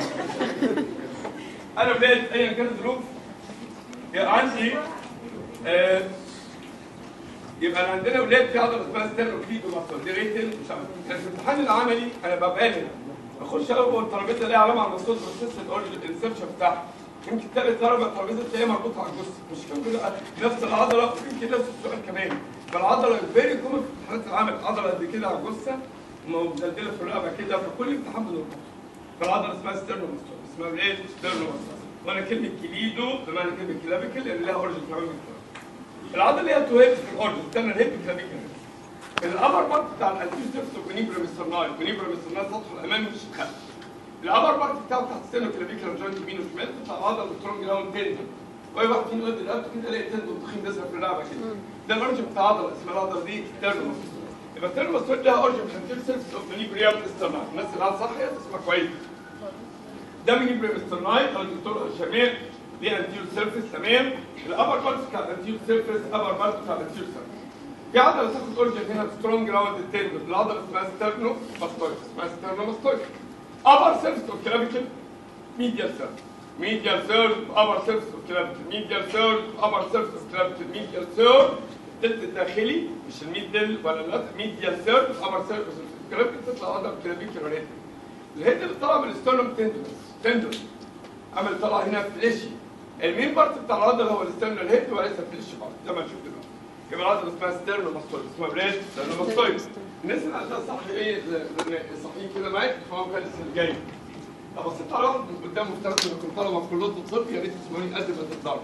انا بدايه ايا كانت الظروف يبقى عندي آه يبقى أنا عندنا ولاد في عضله اسمها ستيرنو كليدو ماسل دي ريتن مش عارف كان في الامتحان العملي انا ببقى هنا بخش اول الترابيزه الاقي علامه على المسطول بروسيس الاورجن الانسبشن بتاعها يمكن تلاقي ضربه الترابيزه تلاقيها مربوطه على الجثه مش كان كده نفس العضله ويمكن نفس السؤال كمان فالعضله فيري كومن في امتحانات العمل عضله قد كده على الجثه ومدلدله في الرقبه كده فكل امتحان بنربطها فالعضله اسمها ستيرنو ماسل اسمها ايه ستيرنو ماسل وانا كلمه كليدو بمعنى كلمه كلابيكال لان لها اورجن كمان من الكلام. العضله اللي هي تو هيبس في الاورجن استنى الهيب كلابيكال الابر بارت بتاع الانتيريور سيرفس اوف ميسترناي ميسترناي سطح الامامي مش الخلفي الابر بارت بتاعه تحت السنه كلابيكال جوينت يمين وشمال بتاع عضله سترونج جراوند تندن واي واحد فينا يقول رقبته كده الاقي تندن تخين بيظهر في الرقبه كده ده الاورجن بتاع عضله اسمها العضله دي تيرنوس يبقى التيرنوس لها اورجن في الانتيريور سيرفس اوف مينيبريام استرناي الناس اللي قاعده صح هي تسمع كويس ده مينيبريام استرناي او الدكتور شمال دي انتيريور سيرفيس تمام الابر بارت بتاع الانتيريور سيرفيس ابر بارت بتاع الانتيريور سيرفيس في عضله تاخد اورجن هنا سترونج راوند التندون العضله اسمها ستيرنو ماستويد اسمها ستيرنو ماستويد ابر سيرفيس اوف كلافيكل ميديال سيرفيس ميديال سيرف ابر سيرفيس اوف كلافيكل ميديال سيرف ابر سيرفيس اوف كلافيكل ميديال سيرف التلت الداخلي مش الميدل ولا لا ميديال سيرف ابر سيرفيس اوف كلافيكل تطلع عضله كلافيكل ريت الهيد اللي طالع من السترنوم تندون تندون عمل طلع هنا فليشي المين بارت بتاع العضله هو السترنال هيد وليس فليشي بارت زي ما هنشوف دلوقتي يبقى العضله اسمها ستيرنو ماستويد اسمها بريد ستيرنو ماستويد الناس اللي عندها صحيح صحيح كده معاك فهو كان الجاي لو بصيت على واحد من قدام مفترض انكم طلبه في كليه الطب يا ريت تسمعوني قد ما تقدروا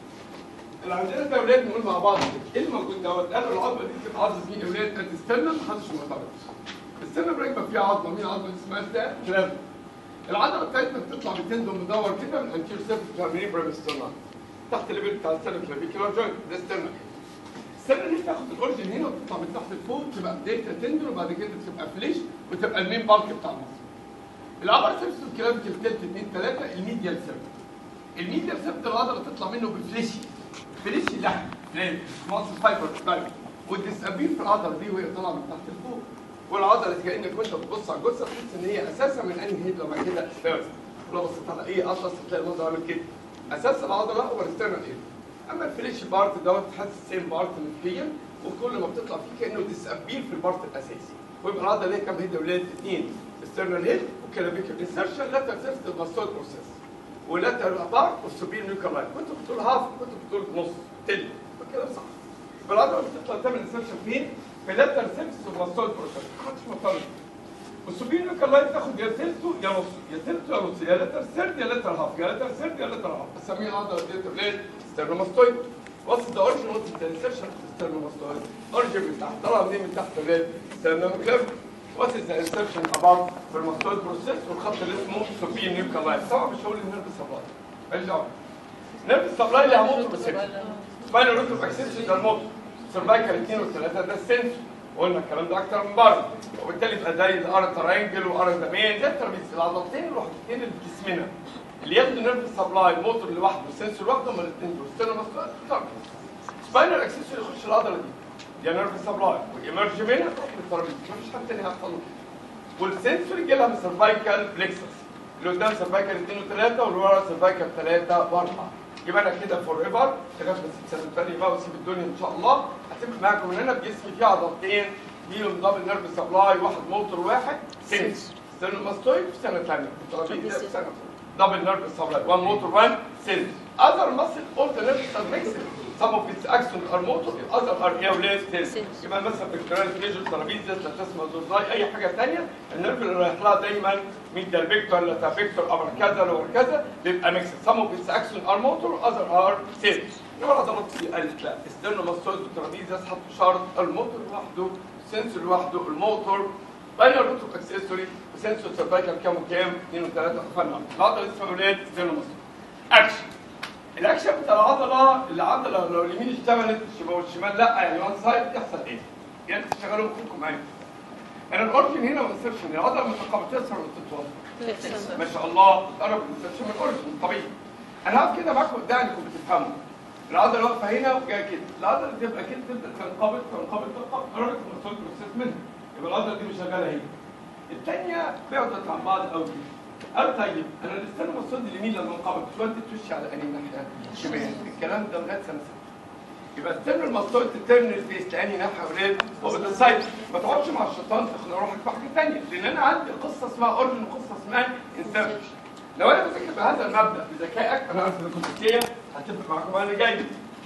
اللي عندنا ده اولاد نقول مع بعض كده ايه الموجود دوت قالوا العظمه دي بتبقى عظمه مين اولاد هتستنى محدش معترض السنه راكبه فيها عظمه مين عظمه اسمها ده كلام العضله بتاعتنا بتطلع بتندم مدور كده من انتير سيرفس فاميلي بريمسترنال تحت الليفل بتاع السنه كلافيكولار جوينت ده استنى السنه دي بتاخد الاورجن هنا وتطلع من تحت لفوق تبقى بدايتها تندر وبعد كده تبقى فليش وتبقى المين بالك بتاع المصل الابر سيرفس الكلافيكال تلت 2 3 الميديال سيرفس الميديال سيرفس العضله تطلع منه بفليشي فليشي لحم فلان مصل فايبر طيب والديسابير في العضله دي وهي طالعه من تحت لفوق والعضله دي كانك وانت بتبص على الجثه تحس ان هي اساسا من انهي هيد لما كده استاذ لو بصيت على ايه اطلس تلاقي المنظر عامل كده اساس العضله هو الاسترنال ايه اما الفليش بارت دوت تحس سيم بارت نسبيا وكل ما بتطلع فيه كانه ديسابير في البارت الاساسي ويبقى العضله ليها كام هيد يا ولاد؟ اثنين استرنال هيد وكلافيكال انسرشن لا تنسى الماستويد بروسيس ولا بارت والسوبير نيوكال لاين كنت بتقول هاف كنت بتقول نص تل الكلام صح فالعضله بتطلع تعمل انسرشن فين؟ في لاتر سيرفس والماستويد بروسيس محدش معترض والسوبير نيوكال لاين تاخد يا تلته يا نص يا تلته يا نص يا لاتر سيرد يا لاتر هاف يا لاتر سيرد يا لاتر هاف بسميها العضله ديت ولاد ستيرنوماستويد وصل ده اورجن وصل ده انسرشن ستيرنوماستويد اورجن من تحت طلع منين من تحت ولاد ستيرنوماكليف وات از ذا انسرشن اباوت في الماستويد بروسيس والخط اللي اسمه سوبير نيوكال لاين طبعا مش هقول النيرف سبلاي ماليش دعوه نيرف سبلاي اللي هموت بس سباينال روت اوف اكسس ده الموت سيرفايكال 2 و3 ده السنس قلنا الكلام ده اكتر من مره وبالتالي يبقى زي الار ترانجل وار دمين زي الترابيز العضلتين الوحدتين اللي في جسمنا اللي ياخدوا نيرف سبلاي الموتور لوحده والسنسور لوحده هما الاثنين دول ستيرنو سباينال اكسس يخش العضله دي يا نيرف سبلاي ويمرج منها تروح للترابيز مفيش حد تاني هيحصل له والسنسور يجي لها من سيرفايكال بلكسس اللي قدام سيرفايكال 2 و3 واللي ورا سيرفايكال 3 و4 يبقى انا كده فور ايفر لغايه ما اسيب سنه ثانيه بقى واسيب الدنيا ان شاء الله هتبقى معاكم ان انا بجسمي فيه عضلتين ليهم دبل نيرف سبلاي واحد موتور واحد سنس ستيرنوماستويد في سنه ثانيه في سنه دبل نيرف سبلاي وان موتور وان سنس other muscle all the nerves are mixed some of its axons are motor the other are eolate cells يبقى مثلا في الكرال ميجر ترابيزيا تسمى زوزاي اي حاجه ثانيه النيرف اللي رايح لها دايما ميديال فيكتور لا فيكتور ابر كذا لور كذا بيبقى ميكس some of its axons are motor other are cells انما العضلات دي قالت لا استرنوماستويد وترابيزيا حط شرط الموتور لوحده السنسور لوحده الموتور باينر روت اوف اكسسوري وسنسور سيرفايكال كام وكام 2 و3 قفلنا العضله اسمها اولاد استرنوماستويد اكشن الاكشن بتاع العضله العضله لو اليمين اشتغلت الشمال والشمال لا يعني وان سايد يحصل ايه؟ يعني تشتغلوا مخكم معايا انا الاورجن هنا ما بنسيبش العضله متقابله تسرع ولا تتوسط ما شاء الله تقرب الانسرشن من الاورجن طبيعي انا هقف كده معاكم قدام انكم بتفهموا العضله واقفه هنا وجايه كده العضله تبقى كده تبدا تنقبض تنقبض تنقبض قررت ما توصل بروسيس منها يبقى العضله دي مش شغاله هنا الثانيه بيقعدوا عن بعض قوي كده قال طيب انا الاستنى بصد اليمين لما انقبض تودي تمشي على انهي ناحيه؟ شمال الكلام ده لغايه سنه سنه يبقى استنى المسطول تترمل فيس لاني ناحيه ولاد وبالسايد ما تقعدش مع الشيطان تخنق روحك في حاجه ثانيه لان انا عندي قصه اسمها اورجن وقصه اسمها انسرشن لو انا بذاكر بهذا المبدا بذكائك انا عارف ان كنت هتفق معاكم انا جاي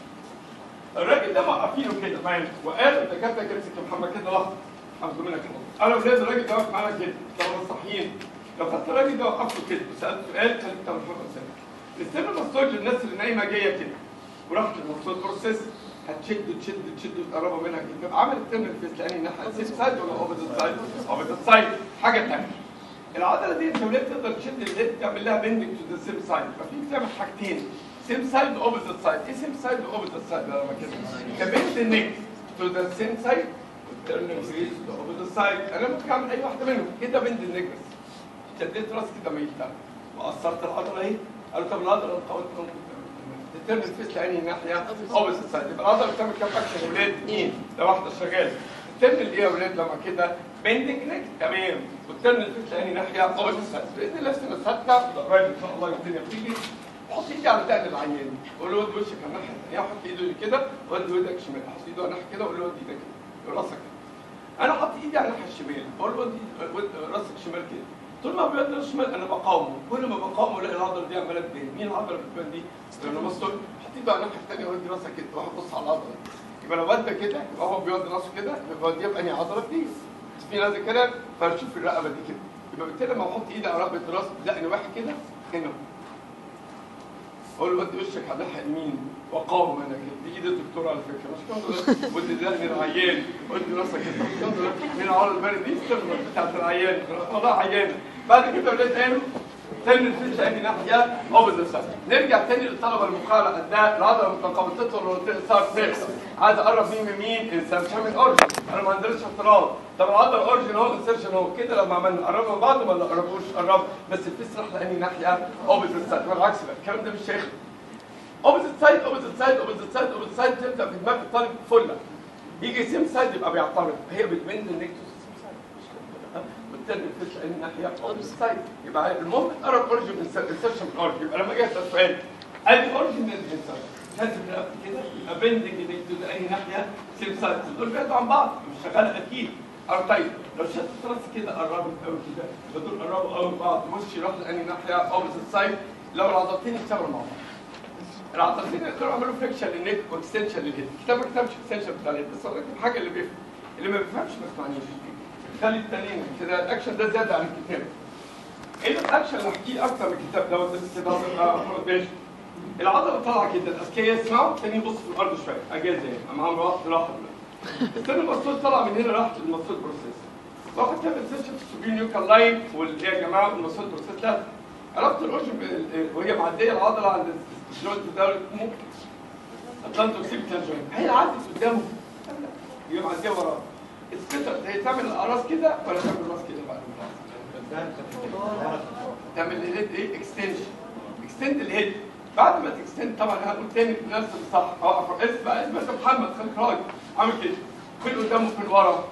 الراجل ده موقفينه كده معانا وقال الدكاتره كده يا محمد كده لحظه الحمد لله كده انا ولاد الراجل ده واقف معانا كده طب صحيين لو خدت الراجل ده وقفته كده وسالت سؤال خليك تعمل محمد سامي الاستنى مستوج للناس اللي نايمه جايه كده وراحت للمستوج بروسيس هتشد تشد تشد وتقربوا منها كده تبقى عملت ترمل فيس لاني ناحيه سيف سايد ولا اوبوزيت سايد اوبوزيت سايد حاجه ثانيه العضله دي انت ولاد تقدر تشد الهيد تعمل لها بيندنج تو ذا سيم سايد ففي بتعمل حاجتين سيم سايد واوبوزيت سايد ايه سيم سايد واوبوزيت سايد لما كده تبند النيك تو ذا سيم سايد وترن فيس تو اوبوزيت سايد انا ممكن اعمل اي واحده منهم كده بند النيك بس شديت راسي كده ميلتها وقصرت العضله اهي قالوا طب العضله القويه تترمي الفيس لاني ناحيه اوبوزيت سايد يبقى العضله بتعمل كام اكشن يا ولاد اثنين ده واحده شغاله الترن ايه يا ولاد لما كده بيندنج نيك تمام والترن الفيس لاني ناحيه اوبوزيت سايد باذن الله السنه السادسه الراجل ان شاء الله الدنيا بتيجي حط ايدي على دقن العيان قول له ود وشك على الناحيه الثانيه حط ايده كده ود ودك شمال حط ايده على الناحيه كده وقول له ود ايدك كده راسك كده انا حط ايدي على الناحيه الشمال بقول له ود ود راسك شمال كده طول ما بيقدر الشمال انا بقاومه كل ما بقاومه الاقي العضله دي عماله تبان مين العضله اللي بتبان دي؟ لما بص حط ايده على الناحيه الثانيه ودي راسك كده واحد بص على العضله يبقى لو ودى كده يبقى هو بيودي راسه كده يبقى دي انهي عضله دي في هذا الكلام فنشوف الرقبه دي كده يبقى بالتالي لما احط ايدي على رقبه راس دقن واحد كده هنا اقول له ودي وشك على الناحيه اليمين وقاوم انا كده دي ايد الدكتور على فكره مش كده ودي دقن العيان ودي راسك كده مش كده من على البرد دي السفره بتاعت العيان والله عيانه بعد كده بدات اعمل تاني الفيش اي ناحيه اوبزيت سايد نرجع تاني للطلبه المقارنه قدها العضله المتقابله تطول وتقصر تكسر عايز اقرب مين من مين انسان مش هعمل اورجن انا ما عنديش افتراض طب العضله اورجن اهو انسرشن اهو كده لما عملنا قربنا من بعض ولا قربوش قرب بس الفيس راح لاني ناحيه اوبزيت سايد والعكس بقى الكلام ده مش هيخلص اوبزيت سايد اوبزيت سايد اوبزيت سايد اوبزيت سايد تبدا في دماغ الطالب فله يجي سيم سايد يبقى بيعترض هي بتبند النكتوس بالتالي الفيش اي ناحيه اوبزيت سايد يبقى المهم تقرب اورجن من انسرشن من اورجن يبقى لما اجي اسال سؤال ادي اورجن من الانسرشن لازم نقف كده يبقى بندنج النكتوس اي ناحيه سيم سايد دول بعيدوا عن بعض مش شغاله اكيد أو طيب لو شدت راسي كده قربت قوي كده يبقى دول قربوا قوي من بعض وشي يروح لاني ناحيه اوبزيت سايد لو العضلتين اشتغلوا مع بعض العضلتين يقدروا يعملوا فليكشن للنك واكستنشن للهيد الكتاب ما كتبش اكستنشن بتاع الهيد بس اقول الحاجه اللي بيفهم اللي ما بيفهمش ما يسمعنيش خلي التانيين كده الاكشن ده زياده عن الكتاب ايه الاكشن اللي احكيه اكتر من الكتاب دوت بس كده ماشي العضله طالعه كده الاذكياء يسمعوا التاني يبص في الارض شويه اجازه يعني معاهم راحه راحه استنى المصوت طلع من هنا راح للمصوت بروسيس واخد تعمل سيشن في السوبرين نيوكال لاين والايه يا جماعه المصوت بروسيس لا عرفت الاورجن وهي معديه العضله عند الجوينت ده ممكن اتلانتوكسيب تنجوين هي عدت قدامه هي معديه وراه السبيتر هي تعمل الراس كده ولا تعمل الراس كده بعد تعمل الهيد ايه اكستنشن اكستند الهيد بعد ما تكستند طبعا هنقول تاني نفس الصح اوقف اسم بقى اسم اسم محمد خليك راجل عامل كده كل قدامه في ورا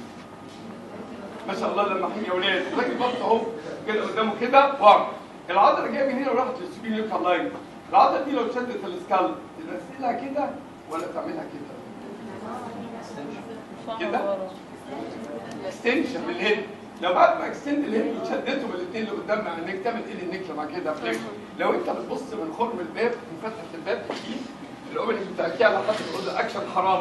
ما شاء الله لما يا ولاد الراجل بص اهو كده قدامه كده ورا العضله جايه من هنا وراحت للسبينيوكال لاين العضله دي لو شدت السكال تنزلها كده ولا تعملها كده كده اكستنشن للهيد لو بعد ما اكستند الهيد وشدتهم الاثنين اللي قدام مع انك تعمل ايه النكله مع كده فليك لو انت بتبص من خرم الباب من فتحه الباب تجيب الاوبننج بتاعك على حسب تقول له اكشن حرام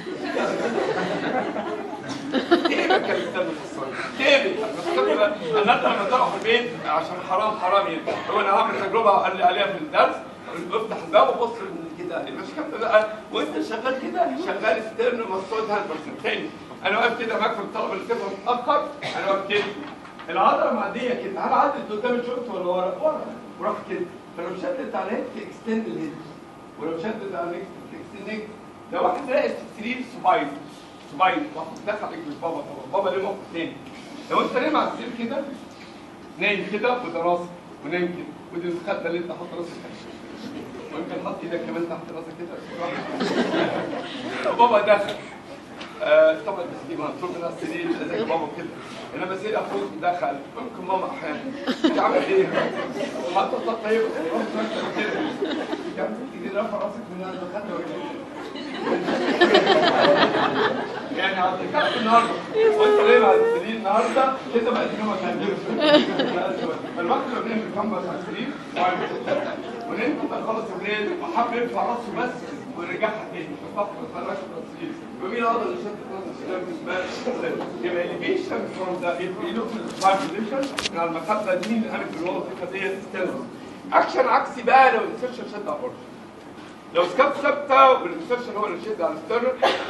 ايه بقى كان استنى كيف انا لما تروح البيت عشان حرام حرام يعني هو انا هعمل تجربه قال لي عليها في الدرس افتح الباب وبص كده مش كده بقى وانت شغال كده شغال ستيرن مصوت هالبرسنت تاني انا واقف كده معاك في الطلبه اللي تفهم متاخر انا واقف كده العضله معديه كده هل عدت قدام الشوط ولا ورا؟ ورا وراح كده فلو شدت على الهيد تكستند الهيد ولو شدت على النكست تكستند نكست لو واحد راقد في السرير سباين سباين واحد دخل رجل بابا طبعا بابا ليه موقف تاني لو انت نايم على السرير كده نايم كده وده راسك ونايم كده ودي المخده اللي انت حاطط راسك فيها ويمكن حط ايدك كمان تحت راسك كده بابا دخل آه طبعا بس دي منصور من السرير زي بابا كده انا بس ايه اخوك دخل ممكن ماما احيانا تعمل ايه؟ حتى الطاقه هي كده يا ابني دي رفع راسك من المخده يعني اعتقدت النهارده وانت ليه على السرير النهارده كده بقت نومك هتجيب فالوقت لو نمت جنبك على السرير ونمت خلص الليل وحب يرفع راسه بس ورجعها تاني فقط ما تخرجش من السرير ومين العضله اللي شدت راس السلام يبقى elevation from the five position من على المخده دي اللي قامت بالوظيفه ديت ستيرن اكشن عكسي بقى لو الانسرشن شد على البرج لو سكاب ثابته والانسرشن هو اللي شد على الستيرن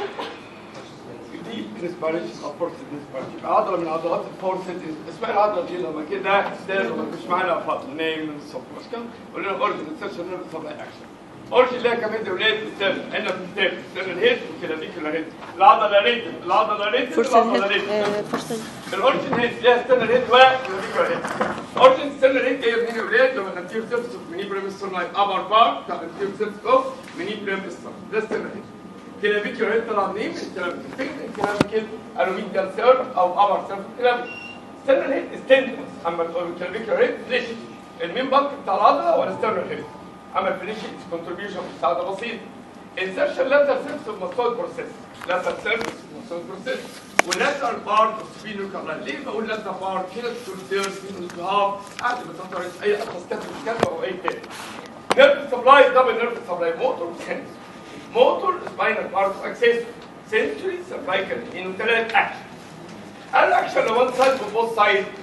دي انسبيريشن او فورس انسبيريشن يبقى عضله من عضلات الفورس اسمها العضله دي لما كده ستيرن وما فيش معانا فضل نايم من الصبح مش كده قلنا اورجن انسرشن نيرف سبلاي اكشن اورجن ليها كمان دولات ستيرن هنا في ستيرن ستيرن هيد وكده دي كده هيد العضله ريد العضله ريد فرصة العضله ريد الهيد فرصة الاورجن هيد ليها ستيرن هيد وكلافيكولا هيد اورجن ستيرن هيد جايه منين يا ولاد لما الانتير سيرفس اوف مني بريمستون لاين ابر بار بتاع الانتير سيرفس اوف مني بريمستون ده ستيرن هيد كلافيكولا هيد طلع منين من الكلافيكولا فين الكلافيكل الوميديال سيرف او ابر سيرف كلافيكل ستيرن هيد ستيندس اما الكلافيكولا هيد ليش المين بانك بتاع العضله ولا ستيرن هيد اما الفينيش كونتريبيوشن مساعده بسيطه انسرشن لاتر سيرفس اوف ماستويد بروسيس لاتر سيرفس ماستويد بروسيس واللاتر بارت اوف سبينو كارلاين ليه بقول لاتر بارت هنا السولتير في الالتهاب قاعد بتطرد اي اطلس كاتب كاتب او اي تاني نيرف سبلاي دبل نيرف سبلاي موتور وسنس موتور سباينال بارت اكسس سنتري سيرفايكال انه ثلاث اكشن الاكشن لو وان سايد وبوث سايد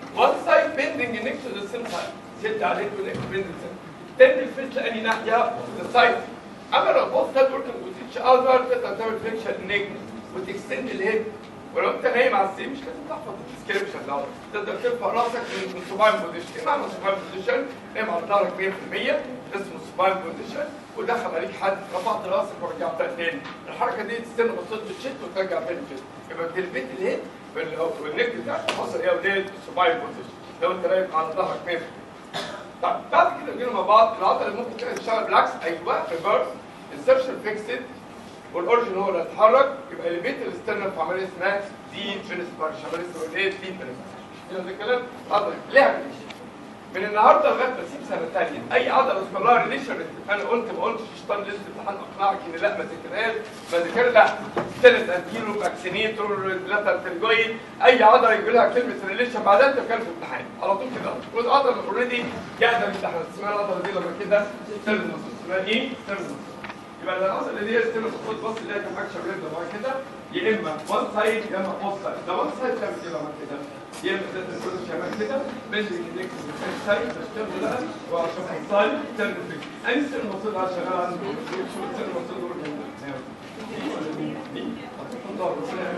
one side bending next to the same side شد عليه ونك bending تاني الفيس لاني ناحيه the side اما لو both side working with each other تقدر تعمل فليكشن نيك وتكستند الهيد ولو انت نايم على السرير مش لازم تحفظ الديسكريبشن دوت تقدر ترفع راسك من من سوباين بوزيشن ايه معنى سوباين بوزيشن؟ نايم على ظهرك 100% اسمه سوباين بوزيشن ودخل عليك حد رفعت راسك ورجعت تاني الحركه دي تستنى بصوت تشد وترجع تاني تشد يبقى تلبيت الهيد وال- والنك بتاعك حصل ايه يا ولاد السوباين بوزيشن لو انت نايم على ظهرك 100% طيب بعد كده جينا مع بعض العضله اللي ممكن كده تشتغل بالعكس ايوه ريفرس انسبشن فيكسد والاورجن هو اللي اتحرك يبقى البيت الاسترنال في عمليه اسمها دي فينسبارش عمليه اسمها ايه دي فينسبارش كده ده كلام عضله ليها ريليشن من النهارده لغايه ما اسيب سنه ثانيه اي عضله اسمها لها ريليشن انا قلت ما قلتش شيطان لسه امتحان اقنعك ان لا ما تذاكرهاش ما ذاكر لا ستيلس انتيرو اكسينيتور لاتر ترجويد اي عضله يجي لها كلمه ريليشن بعدها تفكر في الامتحان على طول كده والعضله اوريدي قاعده في الامتحان اسمها العضله دي لما كده ستيرنس اسمها ايه؟ ستيرنس يبقى العضله اللي هي ستيرنس خد بص اللي هي كم اكشن ريد بعد كده يا اما وان سايد يا اما اوف سايد ده وان سايد تعمل كده بعد كده يا اما تقدر تقول شمال كده بنزل ايديك في الثاني سايد تشتغل بقى وعشان السايد تعمل فيك اي سن المفروض على شغال عندك شو السن المفروض دول دي ولا دي دي الله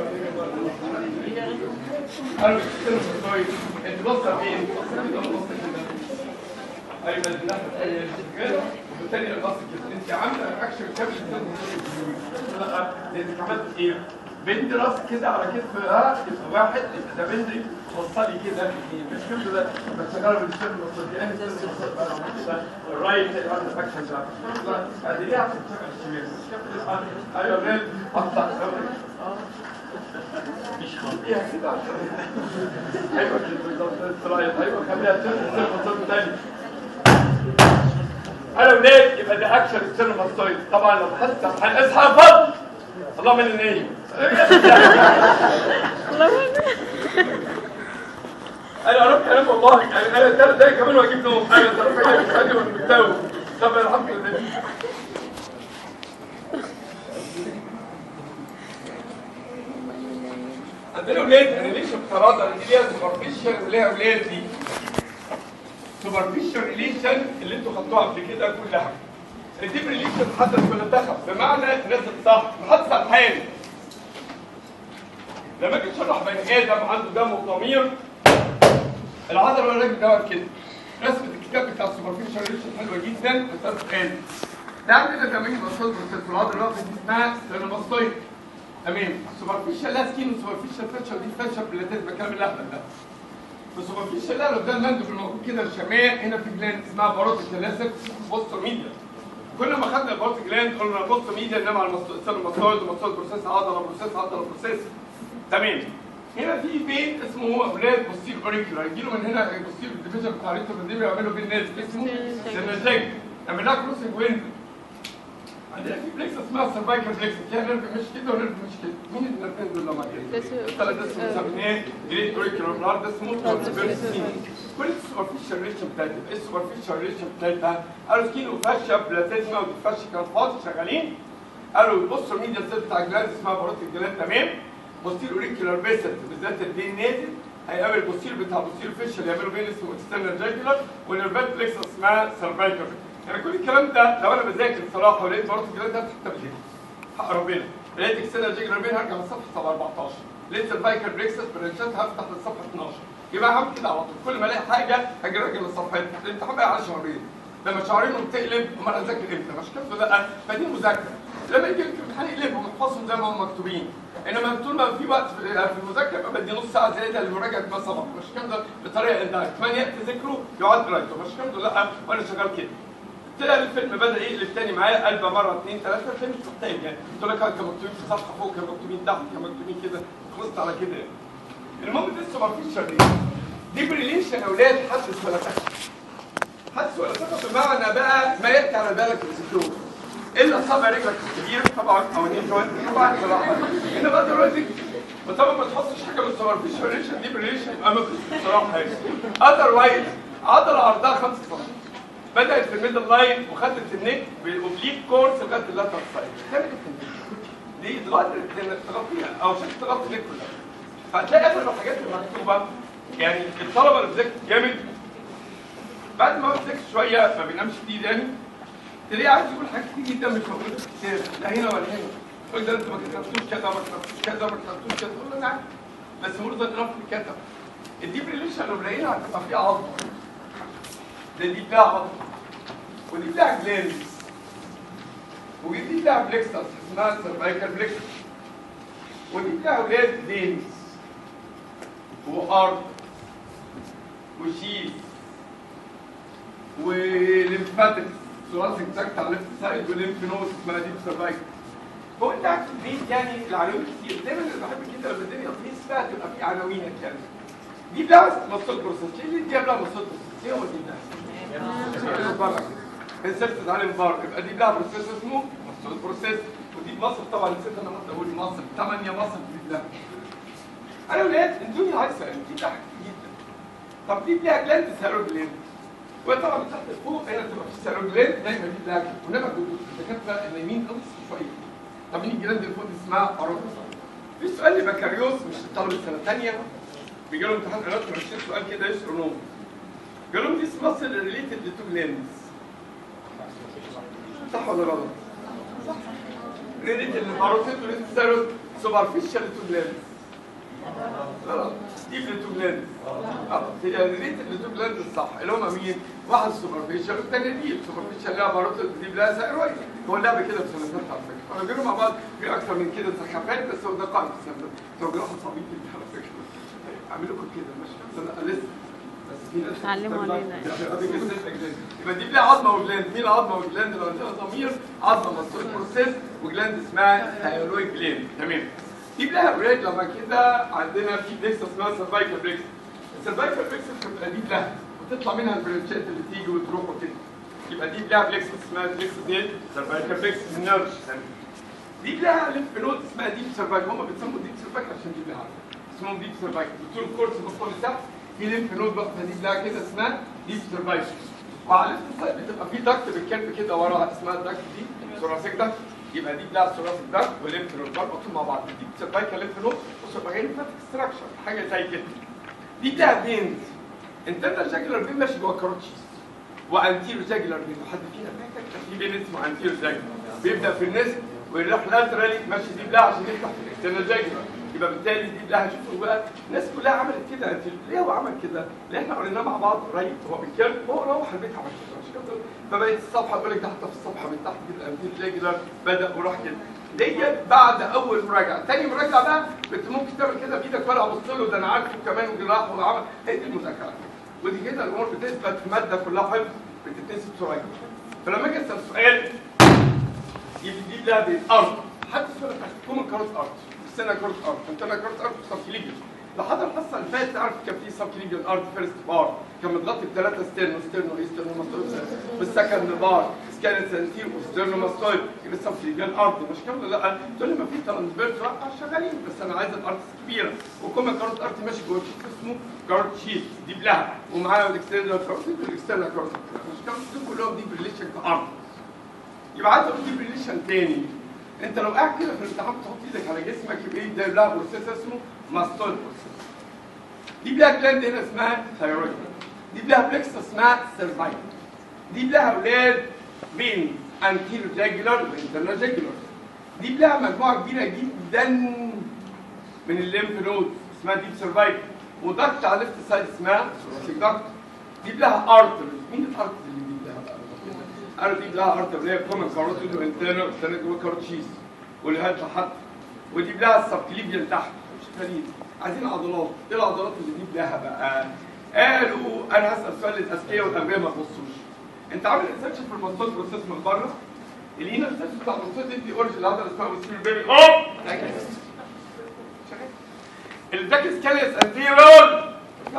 قالوا السن المفروض انت بص فين بص كده ايوه ده الناحيه الثانيه كده والثانيه البص كده انت عامله اكشن كامل لا لانك عملت ايه؟ بند راسك كده على كتفها يبقى واحد يبقى ده بندي وصلي كده مش كده ده بس شغاله بالشم المصدي انا زي كده الرايت عندك اكشن ده ادي ليه عشان تشغل الشمال مش كده ايوه ريد اقطع مش خليها كده عشان ايوه كده بالظبط ايوه خليها تشغل المصدي تاني انا ولاد يبقى ده اكشن السيرم ماستويد طبعا لو حاسس اصحى يا فضل الله من النيم انا اروح كلام والله يعني انا ثلاث دقايق كمان واجيب نوم انا ثلاث دقايق مش قادر وانا متداوي طب الحمد لله عندنا اولاد انا ليش افتراض انا دي ليها سوبرفيشال وليها اولاد دي سوبرفيشال ريليشن اللي انتوا خدتوها قبل كده كلها الديب ريليشن حدث ولا دخل بمعنى نزل صح محدث على الحال لما اجي اشرح بني ادم عنده دم وضمير العضله ولا الراجل دوت كده رسمه الكتاب بتاع السوبرفيشال ريليشن حلوه جدا بس قال ده عندنا تمارين مصادر في العضله الرابعه دي اسمها ستيرنوماستويد تمام السوبرفيشال لا سكين وسوبرفيشال فاتشر دي فاتشر بلاتات بكلام الاهبل ده بس هو مفيش لا لو ده المندب الموجود كده الشمال هنا في جلاند اسمها باروت الكلاسيك بوستر ميديا كل ما خدنا الباروت جلاند قلنا بوستر ميديا انما على المستوى المستويد ومستويد بروسيس عضله بروسيس عضله بروسيس تمام هنا في بيت اسمه اولاد بوستير اوريكولار يجي له من هنا بوستير ديفيجن بتاع ريتو دي بيعملوا بيه الناس اسمه سينرجيك نعمل لها كروسنج ويند عندنا في بليكس اسمها سيرفايكال بليكس فيها نيرف مش كده ونيرف مش كده مين النيرفين دول لما كده؟ الثلاثة اسمه مسميناه جريد اوريكولار بلاد اسمه ترانسفيرسين كل السوبرفيشال ريشن بتاعتها ايه السوبرفيشال ريشن بتاعتها؟ قالوا سكين وفاشيا بلاتيزما وديفاشيا كانت فاضي شغالين قالوا بصوا الميديا سيل بتاع الجلاند اسمها باروت الجلاند تمام بوستير اوريكولار بيسل بالذات البين نازل هيقابل البوستير بتاع بوستير فيشل يعملوا بين اسمه اكسترنال جاكولار والنيرفات بليكس اسمها سيرفايكال يعني كل الكلام ده لو انا بذاكر بصراحه ولقيت باروت الجلاند ده حتى بذاكر حق ربنا لقيت اكسترنال جاكولار بين هرجع لصفحه 14 لقيت سيرفايكال بريكسس برانشات هفتح للصفحه 12 يبقى هعمل كده على طول كل ما الاقي حاجه هاجي راجع للصفحات الامتحان بقى على شهرين لما شهرين وبتقلب امال اذاكر امتى مش كده لا فدي مذاكره لما يجي الامتحان يقلبهم يحفظهم زي ما هم مكتوبين انما طول ما في وقت في في المذاكره يبقى بدي نص ساعه زياده لمراجعه ما سبق مش كده بطريقه اندايركت من ياتي ذكره يقعد قرايته مش كده لا وانا شغال كده تلاقي الفيلم بدا يقلب تاني معايا قلبه مره اثنين ثلاثه الفيلم مش محتاج يعني قلت لك كانوا مكتوبين في صفحه فوق كانوا مكتوبين تحت كانوا مكتوبين كده خلصت على كده يعني المهم دي السوبرفيشال دي دي بريليشن يا اولاد حدث ولا تحت حدث ولا تحت بمعنى بقى ما ياتي على بالك الذكر الا صابع رجلك الكبير طبعا او نين جوينت طبعا صراحه انما دلوقتي وطبعا ما تحطش حاجه من السوبرفيشال ريليشن دي بريليشن يبقى مفيش بصراحه يعني اذروايز عضله عرضها 5 سم بدات في الميدل لاين وخدت النك بالاوبليك كورس لغايه اللاتر سايد تعمل ايه دي دلوقتي تغطيها او شكل تغطي النك كلها فهتلاقي اغلب الحاجات اللي مكتوبه يعني الطلبه اللي بتذاكر جامد بعد ما بتذاكر شويه ما بينامش كتير يعني تلاقيه عايز يقول حاجات كتير جدا مش موجوده في الكتاب لا هنا ولا هنا يقول ده انتوا ما كتبتوش كذا ما كتبتوش كذا ما كتبتوش كذا تقول له انا عارف بس مرضى انف اللي كتب الديب ريليشن اللي قليلها هتبقى فيها عظم ده دي فيها عظم ودي فيها جلانز ودي فيها بلكسس اسمها سيرفايكال بلكسس ودي فيها اولاد فينز وارض وشيز وليمفاتكس ثوراسيك تراكت على الليفت سايد وليمف نود اسمها ديب سيرفايكال هو انت قاعد في البيت يعني العناوين كتير دايما انا بحب كده لما الدنيا تقيس بقى تبقى في عناوينك يعني دي بقى مصوت بروسيس ليه دي قبلها مصوت بروسيس ايه هو دي ده؟ انسرت تتعلم بار يبقى دي لها بروسيس اسمه مصوت بروسيس ودي مصر طبعا نسيت انا قلت اقول مصر 8 مصر دي لها انا ولاد الدنيا عايزه دي تحت جدا طب دي ليها جلاند سيروجلاند وطبعا من تحت لفوق هنا تبقى في سيروجلاند دايما دي لها كده ونبقى الدكاتره النايمين قوي شويه طب مين الجلاند اللي فوق دي اسمها اروكس في سؤال لبكالوريوس مش الطالب السنه الثانيه بيجي لهم امتحان علاج 20 سؤال كده يسروا نوم قال لهم دي ماسل ريليتد لتو جلاندز صح ولا غلط؟ صح ريليتد للباروتيد وريليتد ستيرويد سوبرفيشال لتو جلاندز غلط ديب لتو جلاندز اه هي ريليتد لتو جلاندز الصح اللي هم مين؟ واحد سوبرفيشال والثاني ديب سوبرفيشال لها باروتيد ديب لها ثيرويد هو اللعب كده في سنتين على فكره فلو جينا مع بعض في اكثر من كده سخافات بس هو ده قاعده السنه توجيهات صعبين جدا على فكره اعملوا لكم كده ماشي انا لسه بس في ناس علموا علينا. يبقى دي لها عظمه وجلاند مين العظمه وجلاند لو عندنا ضمير عظمه مسؤول بروسيس وجلاند اسمها ثايرويد جلاند تمام دي لها بريد لما كده عندنا في بليكس اسمها سيرفايكال بليكس السيرفايكال بليكس بتبقى دي لها وتطلع منها البرانشات اللي تيجي وتروح وكده يبقى دي لها بليكس اسمها بليكس دي سيرفايكال بليكس نيرف دي لها ليمف نود اسمها ديب سيرفايكال هم بيسموا ديب سيرفايكال عشان دي لها اسمهم ديب سيرفايكال طول الكورس بفضل تحت في ليمف نود بقى دي لها كده اسمها ديب سيرفايكال وعلى الليفت سايد بتبقى في دكت بالكلب كده وراها اسمها الدكت دي ثوراسيك دكت يبقى دي لها ثوراسيك دكت والليمف نود بربطوا مع بعض ديب سيرفايكال ليمف نود وسيرفايكال ليمفاتيك ستراكشر حاجه زي كده دي لها فينز انترنال جاكولار فين ماشي جوه الكاروتشيز وانتيرو جاجلر بين حد فينا فاكر كان في بين اسمه انتيرو جاجلر بيبدا في النصف ويروح لاترالي ماشي دي بلا عشان يفتح في الاكسترنال جاجلر يبقى بالتالي دي بلا شوفوا بقى الناس كلها عملت كده انت ليه هو عمل كده؟ ليه احنا قريناه مع بعض قريب هو بيتكلم هو روح البيت عمل كده مش كده فبقت الصفحه بقول لك ده حتى في الصفحه من تحت كده انتيرو جاجلر بدا وراح كده ديت بعد اول مراجعه تاني مراجعه بقى انت ممكن تعمل كده بايدك ولا ابص له ده انا عارفه كمان وجراح وعمل هي دي المذاكره ودي كده الامور بتثبت في ماده كلها حفظ بتتنسب بسرعه فلما اجي اسال سؤال يجيب لها بالارض حتى سؤال تحت كومن كاروت ارض استنى كاروت ارض انت انا كاروت ارض سب كليبيوس لو حضر الحصه اللي فاتت تعرف كان في سب كليبيوس ارض فيرست بار كان متغطي بثلاثه ستيرنو ستيرنو ايسترنو ماستويد والسكند بار سكانت سنتير وستيرنو ماستويد يبقى السب كليبيوس ارض مش كامله لا تقول لي ما في ترانسفيرس شغالين بس انا عايز الارض كبيره وكومن كاروت ارض ماشي جوه شيت اسمه كاروت شيت دي بلها ومعاها الاكسترنال كاروت والاكسترنال كاروت مش كامله دول كلهم دي بريليشن كارض يبقى عايز اقول دي بريليشن تاني انت لو قاعد كده في الامتحان بتحط ايدك على جسمك يبقى ايه ده لها بروسيس اسمه ماستويد بروسيس دي لها جلاند هنا اسمها ثايرويد دي لها بلكس اسمها سيرفايكل دي لها اولاد بين انتيرو جاجولار وانترنال جاجولار دي لها مجموعه كبيره جدا من الليمف نود اسمها ديب سيرفايكل وضغط على الليفت سايد اسمها ثوراسيك ضغط دي لها ارتر مين الارتر اللي دي لها بقى؟ ارتر دي لها ارتر اللي هي كومن كاروتيد وانترنال وانترنال جوه كاروتشيز واللي هات لحد ودي لها السبكليبيان تحت مش خليل عايزين عضلات ايه العضلات اللي دي لها بقى قالوا انا هسال سؤال للاذكياء والاغبياء ما تبصوش انت عامل ريسيرش في المنطقه بروسيس من بره الهنا ريسيرش بتاع المنطقه دي اوريجن العضله اسمها ويسير بيبي اوب الداكس كاليس انتيرول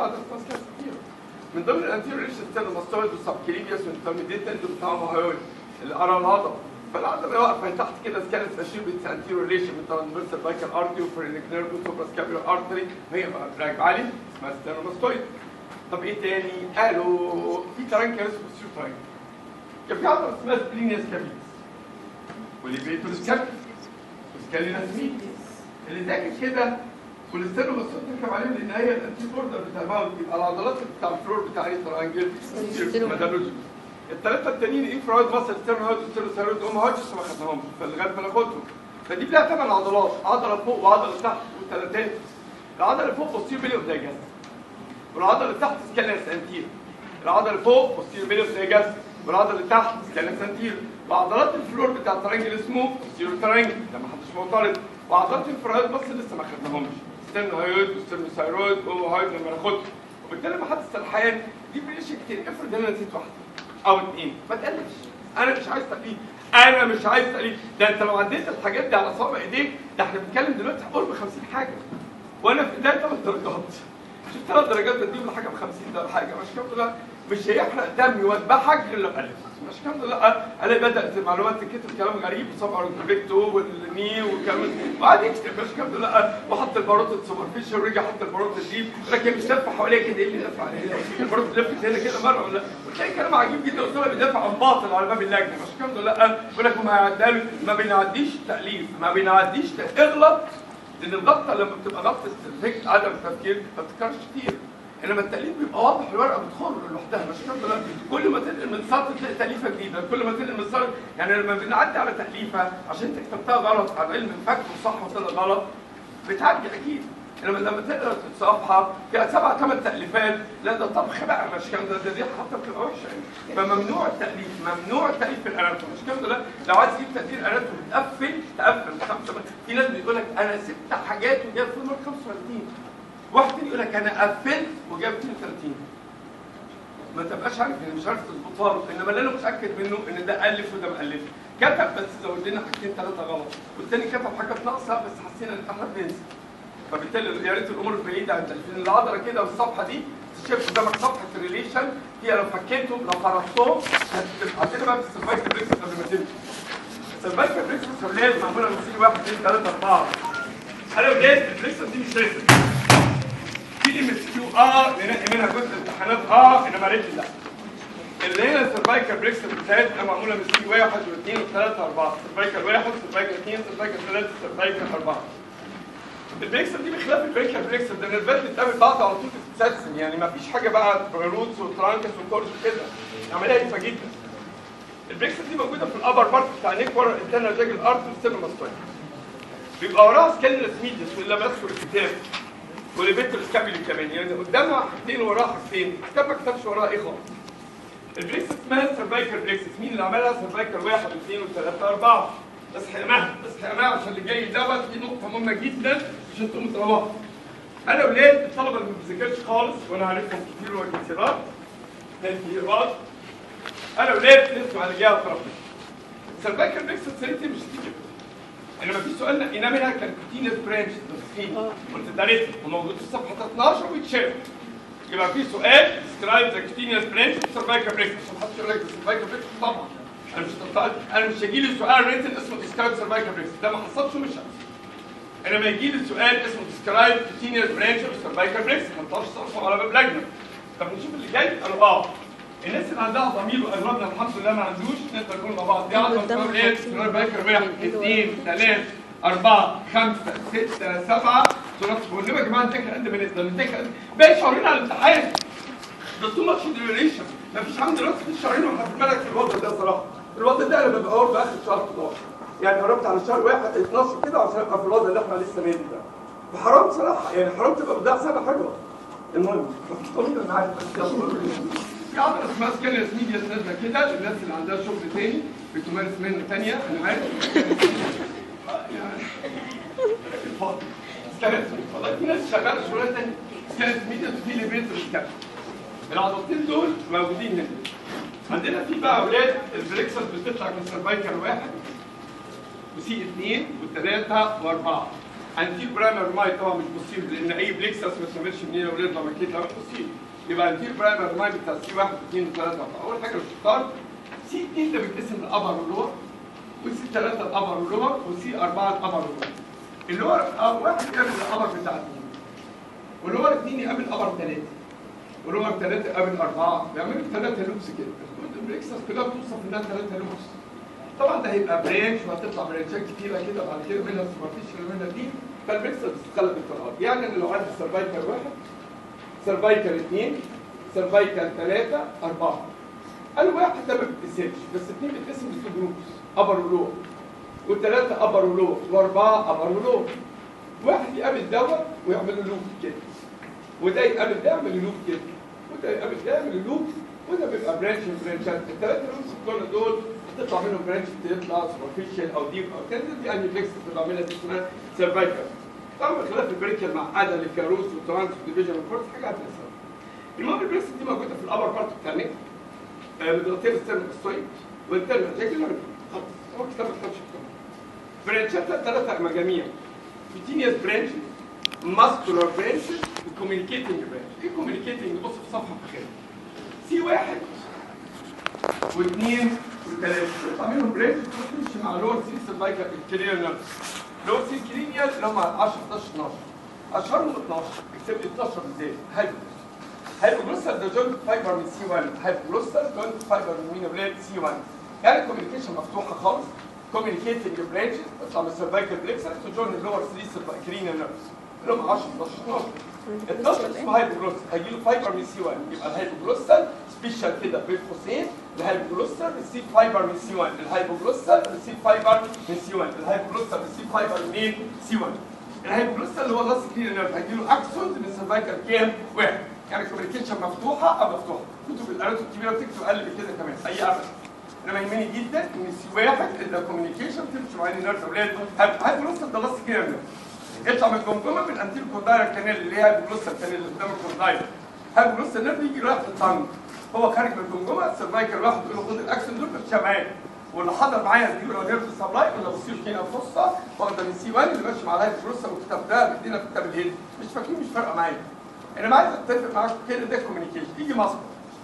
من ضمن الانتيرول ريش ستيل ماستويد والسبكليبيوس والانترميديتنت بتاعهم هيول اللي قرا الهضم فالعضله واقفه تحت كده سكالس ماشين بتس انتيرول ريش من ترانسفيرسال بايكال ارتري وفرينك نيرف وسوبرا سكابيولار ارتري هي راكبه عليه اسمها ستيرنوماستويد طب ايه تاني؟ قالوا في ترانكيوس وسيو ترانك كان في عضله اسمها سبلينيس كابيتس وليفيتور سكابيتس وسكاليناس ميديس اللي ذاكر كده والستيرنو مسؤول تركب عليه لان هي الانتي بوردر بتاع الماوث يبقى العضلات بتاع الفلور بتاع اي ترانجل ميدالوجي الثلاثه التانيين ايه فرويد ماسل ستيرنويد وستيرنوثايرويد هم هايتش لسه ما خدناهمش فالغالب بناخدهم فدي لها ثمان عضلات عضله فوق وعضله تحت وثلاثات العضله اللي فوق بوستير بيليو دايجاس والعضله اللي تحت سكاليس انتير العضله اللي فوق بوستير بيليو دايجاس والعضله اللي تحت سكاليس انتير وعضلات الفلور بتاع الترانجل اسمه بوستير ترانجل ده ما حدش معترض وعضلات الفرويد بس لسه ما خدناهمش ستيرنويد وستيرنوثايرويد وهايد لما ناخدهم وبالتالي ما حدش سرحان دي بليش كتير افرض انا نسيت واحده او اتنين ما تقلقش انا مش عايز تقليد انا مش عايز تقليد ده انت لو عديت الحاجات دي على صابع ايديك ده احنا بنتكلم دلوقتي قرب 50 حاجه وانا في بدايه ثلاث درجات شوف ثلاث درجات بديهم لحاجه ب 50 ده حاجه مش الحمد لله مش هيحرق دمي واذبحك غير لو الف مش الحمد لله انا بدات معلومات تكتب كلام غريب وصبع الفيكتو والني والكلام وقعد يكتب مش الحمد لله وحط الباروت السوبرفيشال ورجع حط الباروت الديب لكن مش لف حواليا كده ايه اللي لف عليا الباروت لفت هنا كده مره ولا وتلاقي كلام عجيب جدا وطلع بيدافع عن باطل على باب اللجنه مش الحمد لله يقول لك ما هيعدها ما بينعديش تاليف ما بينعديش ت- اغلط لان الغلطه لما بتبقى غلطه استراتيجيه عدم التفكير ما بتتكررش كتير انما التاليف بيبقى واضح الورقه بتخر لوحدها مش كده كل ما تنقل من سطر تلاقي تاليفه جديده كل ما تنقل من سطر يعني لما بنعدي على تاليفه عشان انت كتبتها غلط على علم الفك وصح وطلع غلط بتعدي اكيد انما لما تقرا الصفحه فيها سبع ثمان تاليفات لا ده طبخ بقى مش كام ده ده دي حتى بتبقى وحشه يعني فممنوع التاليف ممنوع التاليف في الاناتومي مش كام ده لا لو عايز تجيب تقدير اناتومي تقفل تقفل خمسه في ناس بيقول لك انا سبت حاجات وجايب في المرة 35 واحد تاني يقول لك انا قفلت وجايب 32 ما تبقاش عارف ان مش عارف تظبطها له انما اللي انا متاكد منه ان ده الف وده مالف كتب بس زود لنا حاجتين ثلاثه غلط والتاني كتب حاجات ناقصه بس حسينا ان احنا بننسى فبالتالي يا ريت الامور بعيده عن التلفزيون العضله كده والصفحه دي شايف قدامك صفحه الريليشن فيها لو فكيتهم لو فرضتهم هتبقى بقى في السرفايكل بريكس قبل ما تمشي السرفايكل بريكس اللي معموله من سي 1 2 3 4 انا ولاد البريكس دي مش لازم في ام اس كيو اه ننقي منها جزء امتحانات اه انما ريت لا اللي هنا السرفايكال بريكس بتاعتنا معموله من سي 1 و2 و3 و4 سرفايكال 1 سرفايكال 2 سرفايكال 3 سرفايكال 4 البريكسر دي بخلاف البريكر بريكسر ده النرفات بتقابل بعض على طول بتتسلسل يعني ما فيش حاجه بقى روتس وترانكس وكورس وكده عمليه هايفه جدا البريكسر دي موجوده في الابر بارت بتاع نيك ورا الانترنال جاجل ارت والسيرماستويد بيبقى وراها سكالينس ميديس ولا بس الكتاب وليفيتر سكابيلي كمان يعني قدامها حاجتين وراها حاجتين الكتاب ما كتبش وراها ايه خالص البريكس اسمها سيرفايكال بريكس مين اللي عملها سيرفايكال واحد واثنين وثلاثه اربعه بس حماها بس حماها عشان اللي جاي دوت في نقطه مهمه جدا عشان تقوموا تروحوا انا ولاد الطلبه اللي ما بتذاكرش خالص وانا عارفهم كتير وكتيرات كتيرات انا ولاد نسمع على جهه طرف سيرفايكال بريكس سنتي مش هتيجي انما في سؤال نقيناه منها كان كوتينس برانش تسخين قلت ده ريتم وموجود في صفحه 12 ويتشاف يبقى في سؤال ديسكرايب ذا كوتينس برانش سيرفايكال بريكس عشان محدش يقول لك سيرفايكال بريكس طبعا انا مش هتطلع انا مش هيجي لي سؤال ريتن اسمه ديسكرايب سيرفايكال بريكس ده ما حصلش مش هحصل انما يجي لي سؤال اسمه ديسكرايب كوتينس برانش سيرفايكال بريكس ما طلعش صفحه على باب لجنه طب نشوف اللي جاي قالوا اه الناس اللي عندها ضمير واغلبنا الحمد لله ما عندوش نقدر نقول مع بعض دي عضله قدامها اسمها ايه؟ خمسين. سيرفايكال واحد اثنين ثلاثة أربعة خمسة ستة سبعة ثلاثة والنبي يا جماعة نذاكر قد ما نقدر نذاكر باقي شهرين على الامتحان ده تو ماتش ديوريشن مفيش عندي دلوقتي في شهرين واحنا في بالك في الوضع ده صراحة الوضع ده انا ببقى قرب اخر شهر 11 يعني قربت على شهر واحد 12 كده عشان ابقى في الوضع اللي احنا لسه نادي ده فحرام صراحة يعني حرام تبقى بضيع سنة حلوة المهم مفيش طويل انا عارف بس يلا في عضلة اسمها سكاليس ميديا نازلة كده للناس اللي عندها شغل تاني بتمارس مهنة تانية أنا عارف يعني فاضي سكاليس والله في ناس شغالة شغلانة تانية سكاليس ميديا في ليفيتر سكاليس العضلتين دول موجودين هنا عندنا في بقى أولاد البريكسس بتطلع من سيرفايكال واحد وسي اثنين وثلاثة وأربعة انتير برايمر ماي طبعا مش بوسيل لان اي بليكسس ما تسمرش منين يا ولاد لما كده مش بوسيل يبقى انتير برايمر ماي بتاع سي 1 و2 و3 و4 اول حاجه الشطار سي 2 ده بيتقسم لابر ولور وسي 3 الابر ولور وسي 4 الابر ولور اللور اه واحد يقابل الابر بتاع 2 واللور 2 يقابل ابر 3 ولور 3 يقابل 4 بيعملوا 3 لوبس كده البليكسس كلها بتوصف انها 3 لوبس طبعا ده هيبقى برانش وهتطلع برانشات كتيره كده بعد كده منها السوبرفيشال ومنها دي فالبريكسل بتتخلق بالطرقات يعني انا لو عندي سيرفايكال واحد سيرفايكال اثنين سيرفايكال ثلاثه اربعه الواحد ده ما بيتقسمش بس اثنين بيتقسم لتو جروبس ابر ولور والثلاثه ابر ولور واربعه ابر ولور واحد يقابل دوت ويعمل له لوب كده وده يقابل ده يعمل له لوب كده وده يقابل ده يعمل له لوب وده بيبقى برانش من برانشات الثلاثه لوبس كل دول تطلع منهم برانش تطلع سوبرفيشال او ديب او كده دي اني فليكس بتبقى عاملها دي اسمها سيرفايكال طبعا خلاف البريكال المعقده للكاروس والترانس والديفيجن والفورس حاجه هتحصل المهم البريكس دي موجوده في الابر بارت بتاع النك متغطيه بالستيرنوستويد والانترنال ريجولار خلاص هو كتاب ما كتبش كتاب برانشاتها ثلاثه مجاميع كوتينيوس برانش ماسكولار برانش وكوميونيكيتنج برانش ايه كوميونيكيتنج بص في صفحه في خير سي واحد واثنين وثلاثه يطلع منهم برانش تمشي مع لور سي سيرفايكال كرينيال لور سي كرينيال اللي هم 10 11 12 اشهرهم 12 اكتب لي 12 بالذات هايبر هايبوجلوسال ده جوينت فايبر من سي 1 هايبوجلوسال جوينت فايبر من مين ولاد سي 1 يعني الكوميونيكيشن مفتوحه خالص communicating branches تطلع من السيرفايكال بليكسر تجوين اللور 3 كرينيال نيرفز اللي هم 10 11 12 12 اسمه هايبوجلوسال هيجي له فايبر من سي 1 يبقى الهايبوجلوسال سبيشال كده بين قوسين الهايبوجلوسال ريسيف فايبر من سي 1 الهايبوجلوسال ريسيف فايبر من سي 1 الهايبوجلوسال ريسيف فايبر من سي 1 الهايبوجلوسال اللي هو اللاس كرينيال نيرف هيجي له اكسون من السيرفايكال كام واحد يعني الكوميونيكيشن مفتوحه او مفتوحه كتب الالات الكبيره بتكتب اقل من كده كمان اي ابدا انما يهمني جدا ان سي واحد الكوميونيكيشن تمشي مع النيرف اولاد هايبوجلوسال ده لاس كرينيال نيرف يطلع من الجمجمه من انتيرو كورداير كانال اللي هي هايبوجلوسال كانال اللي قدام الكورداير هايبوجلوسال نيرف يجي رايح للطنج هو خارج من الجمجمه السيرفايكال واحد يقول له خد الاكسون دول مش معايا واللي حضر معايا دي ولا نيرف سبلاي ولا بصير كده فرصه واخده من سي 1 اللي ماشي مع الهايبوجلوسال والكتاب ده بيدينا في كتاب الهيد مش فاكرين مش فارقه معايا انا عايز اتفق معاكم كده ده كوميونيكيشن يجي ماسكر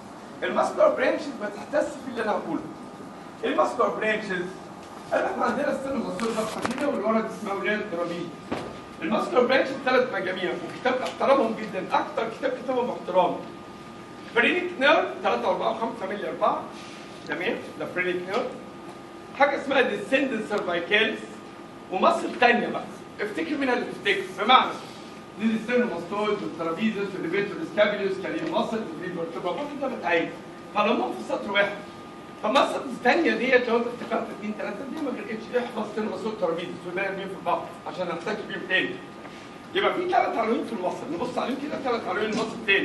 الماسكر برانشز ما تحتس في اللي انا هقوله الماسكر برانشز احنا عندنا السن المصير فتحه كده والورد اسمها ولاد ربيع الماسكر برانشز ثلاث مجاميع وكتاب احترامهم جدا اكتر كتاب كتابهم احترام فرينيك نيرف 3 4 5 8 4 تمام ده فرينيك نيرف حاجه اسمها ديسندنت سيرفايكالز ومصل ثانيه بقى افتكر منها اللي تفتكر بمعنى دي السيرنوماستويد والترابيزس والليفيتور سكابيلوس كالين ماسل والفيرتبرا كل ده متعين فلما في سطر واحد فمصل الثانيه ديت لو انت افتكرت اثنين ثلاثه دي ما فرقتش احفظ سيرنوماستويد ترابيزس والباقي بين في بعض عشان نحتاج بيهم تاني يبقى في ثلاث عناوين في الوصل نبص عليهم كده ثلاث عناوين الوصل تاني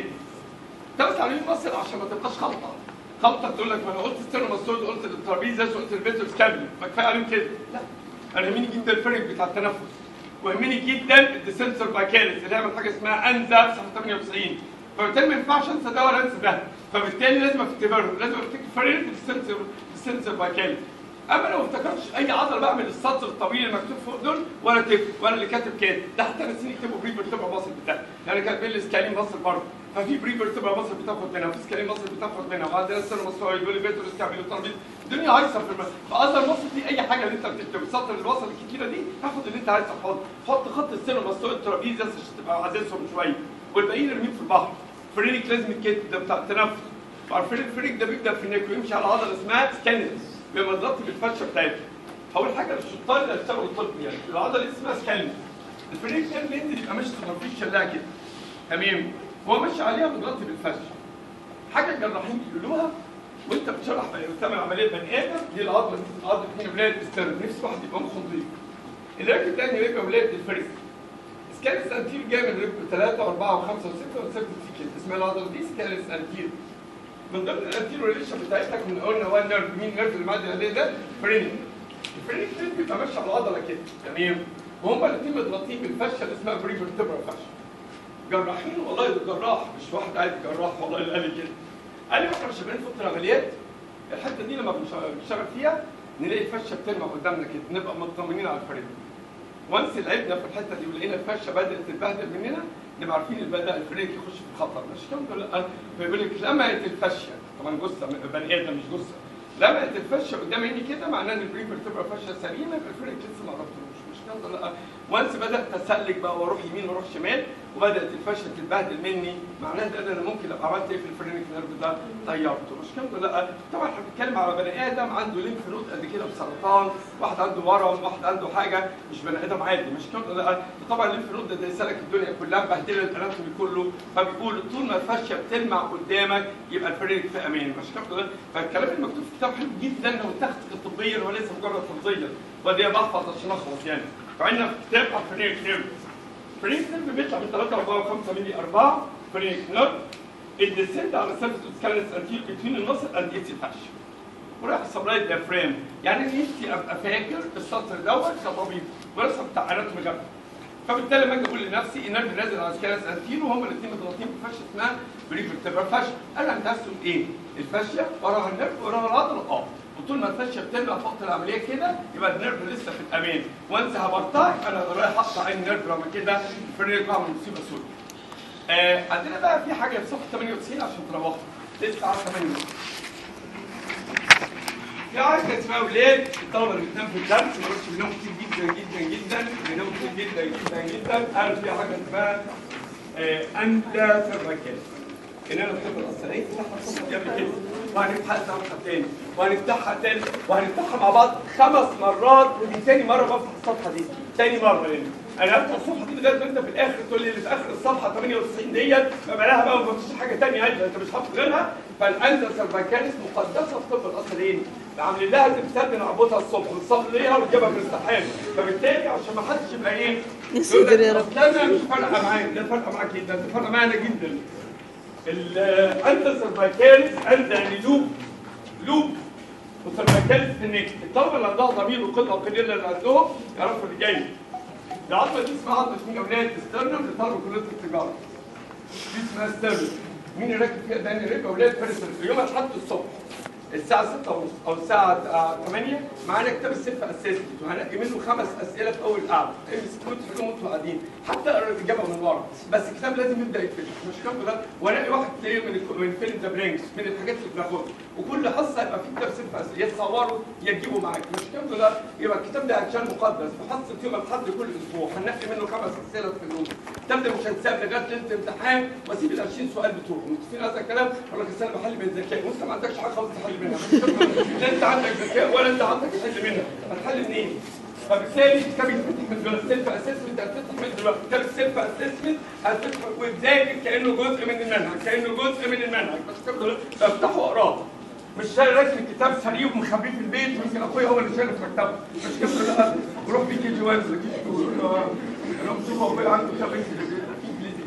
ثلاث عناوين مصل عشان ما تبقاش خلطه خلطه تقول لك ما انا قلت السيرنوماستويد وقلت الترابيزس وقلت الفيتور سكابيلوس ما كفايه عليهم كده لا انا يهمني جدا الفرق بتاع التنفس ويهمني جدا الديسنسور باكاليس اللي يعمل حاجه اسمها انزا 98 فبالتالي ما ينفعش انسى ده ولا انسى ده فبالتالي لازم افتكرهم لازم افتكر فرق الديسنسور الديسنسور باكاليس اما لو ما افتكرتش اي عضله بعمل السطر الطويل المكتوب فوق دول ولا تكتب ولا اللي كاتب كاتب ده حتى ناسيين يكتبوا بري فيرتبرا ماسل بتاعي يعني كاتبين لي سكالين ماسل برضه ففي بري فيرتبرا ماسل بتاخد منها وفي سكالين ماسل بتاخد منها وعندنا السيرموستويد والليفيتور سكابيلو ترابيز الدنيا هايصه في المسل فاقدر ماسل دي اي حاجه اللي انت بتكتب السطر اللي وصل الكتيره دي هاخد اللي انت عايز تحط حط خط السيرموستويد ترابيز عشان تبقى عازلهم شويه والباقيين ارميهم في البحر فرينك لازم يتكتب ده بتاع التنفس عارفين الفريك ده بيبدا في النك ويمشي على عضله اسمها سكانيس بيبقى متغطي بالفشه بتاعتها اول حاجه للشطار اللي هيشتغلوا طب يعني العضله دي اسمها سكالين الفريق كان بينزل يبقى ماشي في شلاها كده تمام هو ماشي عليها متغطي بالفشه حاجه الجراحين بيقولوها وانت بتشرح بتعمل عمليه بني ادم دي العضله دي عضله مين ولايه الستيرن نفس واحد يبقى مخ نظيف الراجل الثاني يبقى ولايه الفريس سكالس انتير جاي من رجل 3 و4 و5 و6 و7 في كده اسمها العضله دي سكالس انتير من ضمن الانتيرو ريليشن بتاعتك من قلنا هو النيرف مين النيرف اللي معدي عليه ده فرينك الفرينك ده بيبقى ماشي على العضله كده تمام وهما الاثنين متغطين بالفشه اللي اسمها بري فيرتبرا فشه جراحين والله ده جراح مش واحد عادي جراح والله اللي قال لي كده قال لي واحنا شغالين في اوضه العمليات الحته دي لما بنشتغل فيها نلاقي الفشه بتلمع قدامنا كده نبقى مطمنين على الفريق وانس لعبنا في الحته دي ولقينا الفشه بدات تتبهدل مننا نبقى عارفين ان بدا الفريق يخش في خطر مش كده لا فيقول لك لمعت الفشه طبعا جثه بني ادم مش جثه لمعت الفشه قدام عيني كده معناه ان البريفر تبقى فشه سليمه يبقى الفريق لسه ما عرفتلوش مش كده ولا لا وانس بدات اسلك بقى واروح يمين واروح شمال وبدات الفشل تتبهدل مني معناها ده انا ممكن لو عملت ايه في الفرينك نيرف ده طيرته مش كده ولا لا طبعا احنا بنتكلم على بني ادم عنده ليمف نود قد كده بسرطان واحد عنده ورم واحد عنده حاجه مش بني ادم عادي مش كده ولا لا طبعا الليمف نود ده زي سلك الدنيا كلها مبهدله الاناتومي كله فبيقول طول ما الفشه بتلمع قدامك يبقى الفرينك في امان مش كده ولا لا فالكلام المكتوب في الكتاب حلو جدا لو اتخذ طبيا وليس مجرد تفضيلا ودي بحفظ عشان اخلص يعني فعندنا في كتاب على الفرينك نيرف فرينك نيرف بيطلع من 3 4 5 مللي 4 فرينك نيرف الديسنت على سيرفس سكالنس انتيل بتوين المصل اند اتس فاشن وراح سبلاي ديافرام يعني نفسي ابقى فاكر السطر دوت كطبيب ورسم بتاع اناتومي جنبي فبالتالي لما اجي اقول لنفسي النيرف نازل على سكالنس انتيل وهم الاثنين متغطين بفشه اسمها بريفرتبرال فاشن انا انت هرسم ايه؟ الفاشيه وراها النيرف وراها العضله اه وطول ما الفشه بتلمع فوق العمليه كده يبقى النيرف لسه في الامان وانسى هبرطها انا رايح اقطع عين النيرف لما كده الفريق بعمل مصيبه سوداء آه عندنا بقى في حاجه في صفحه 98 عشان تروحوا لسه على 8 في حاجه اسمها اولاد الطلبه اللي بتنام في الدرس ما بقولش بيناموا كتير جدا جدا جدا بيناموا كتير جدا جدا جدا عارف في حاجه اسمها آه انت سيرفايكال ان انا بحب القصريه نفتحها الصفحه دي قبل كده وهنفتحها الصفحه تاني وهنفتحها تاني وهنفتحها مع بعض خمس مرات ودي تاني مره بفتح الصفحه دي تاني مره لان انا هفتح الصفحه دي لغايه ما انت في الاخر تقول لي اللي في اخر الصفحه 98 ديت بلاها بقى وما فيش حاجه ثانيه عايزها انت مش حاطط غيرها فالانزا سيرفايكاليس مقدسه في طب القصرين عاملين لها تمثال بنعبطها الصبح ونصلي ليها ونجيبها من الاستحام فبالتالي عشان ما حدش يبقى ايه يا ساتر يا رب. لا لا مش فارقه معاك لا فارقه معاك جدا ده فارقه معانا جدا الانت سيرفايكاليس انت يعني لوب لوب وسيرفايكاليس في النك الطلبه اللي عندها ضمير وقدره قليله اللي عندهم يعرفوا اللي جاي العظمه دي اسمها عظمه مين اولاد استرنم لطلبه كليه التجاره دي اسمها استرنم مين يركز فيها ده يركز اولاد فارس يوم الاحد الصبح الساعة 6 ونص أو الساعة 8 معانا كتاب السيلف اسسمنت وهنقي منه خمس أسئلة في أول قعدة امسكوا تحلوا وانتوا قاعدين حتى اقرا الإجابة من ورا بس الكتاب لازم يبدأ يتفتح مش كده ده وانقي واحد تلاقيه من الك- من فيلم ذا برينكس من الحاجات اللي بناخدها وكل حصة يبقى في كتاب سيلف اسسمنت يا تصوروا يا تجيبوا معاك مش كده ده يبقى الكتاب ده عشان مقدس في حصة يوم الأحد كل أسبوع هنقي منه خمس أسئلة في اليوم الكتاب ده مش هنساب لغاية ليلة الامتحان واسيب ال 20 سؤال بتوعه متفقين هذا الكلام اقول لك أصل انا بحل من الذكاء وانت ما عندكش حاجه خالص تحل منها لا انت عندك ذكاء ولا انت عندك تحل منها هتحل منين؟ فبالتالي كتاب يتفتح من دلوقتي السيلف اسسمنت هتفتح من دلوقتي كتاب السيلف اسسمنت هتفتح وتذاكر كانه جزء من المنهج كانه جزء من المنهج بس كتاب دلوقتي بفتحه واقراه مش شايل راكن الكتاب سريع ومخبيه في البيت ويمكن اخويا هو اللي شايله في مكتبه مش كده لا وروح بيه كي جي 1 ولا كي جي 2 انا بشوف اخويا عنده كتاب انجليزي انجليزي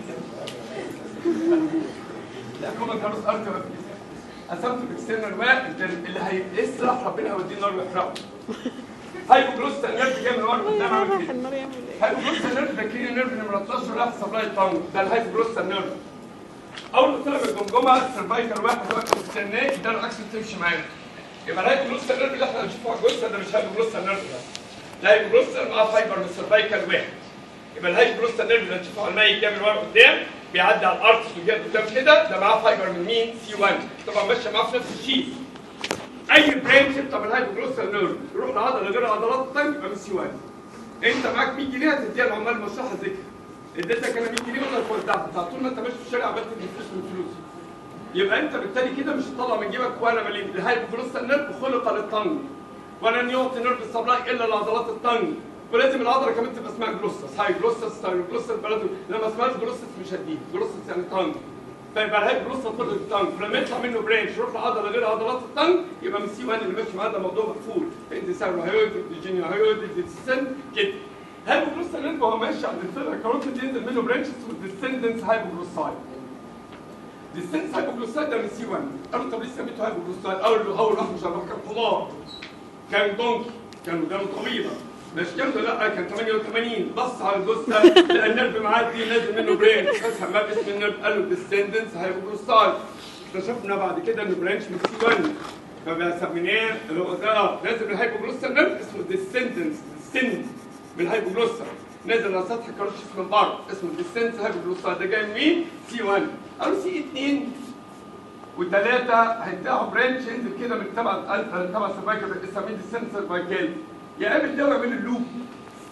لا كوما كانوس اركب قسمت باكسترنال واحد اللي هيسرح ربنا يوديه النار ويحرقه هايبوجلوس النيرف جاي من ورا قدام عامل راح كده النار يعمل ايه؟ هايبوجلوس النيرف ده كيري نيرف نمرة 12 راح سبلاي تانج ده الهايبوجلوس النيرف اول ما طلع من الجمجمه السرفايكال واحد واقف مستناه ده العكس تمشي معاه يبقى الهايبوجلوس النيرف اللي احنا هنشوفه على الجثه ده مش هايبوجلوس النيرف ده الهايبوجلوس معاه فايبر من السرفايكال واحد يبقى الهايبوجلوس النيرف اللي هنشوفه على الميت جاي من ورا قدام بيعدي على الارتس وجاي قدام كده ده معاه فايبر من مين؟ سي 1 طبعا ماشيه معاه في نفس الشيت اي برانش بتاع الهايبوجلوس نيرف يروح لعضله غير عضلات الطنج يبقى من سي 1 انت معاك 100 جنيه هتديها لعمال المصلحه ذكر اديتك انا 100 جنيه ولا ودعتها طول ما انت ماشي في الشارع عملت تدي فلوس من فلوسي يبقى انت بالتالي كده مش هتطلع من جيبك ولا مليم الهايبوجلوس نيرف خلق للطنج ولن يعطي نيرف السبلاي الا لعضلات الطنج ولازم العضله كمان تبقى اسمها جلوسس هاي جلوسس هاي جلوسس بلد لما اسمهاش جلوسس مش هديها جلوسس يعني طنج فيبقى الهاي جلوسس خلق للطنج ولما يطلع منه برانش يروح لعضله غير عضلات الطنج يبقى من سي 1 اللي ماشي معاه ده موضوع مقفول انت سيرو هايود جينيو هايود ديسن كده هايبوجلوس نيرف وهو ماشي عند الفرقه كاروتيد ينزل منه برانشز والديسندنس هايبوجلوساي ديستنس هايبوجلوسايد ده من سي 1 قالوا طب ليه سميته هايبوجلوسايد اول اول واحد مشرح كان حمار كان دونكي كان ودانه طويله مش كام ده لا كان 88 بص على الجثه لقى النرف معدي نازل منه برين بس حمال اسم النرف قال له ديستندنس هايبوجلوسايد اكتشفنا بعد كده انه برانش من سي 1 فبقى سميناه اللي هو ده اه نازل من الهايبوجلوسال نرف اسمه ديستندنس ديستند من الهايبوجلوسال نازل على سطح الكاروتيس من بره اسمه ديستنس هايبوجلوسال ده جاي من مين؟ سي 1 قالوا سي 2 وثلاثة هيتلاقوا برانش ينزل كده من تبع تبع السيرفايكال بنسميه ديستنس سيرفايكال يقابل ده ويعمل اللوب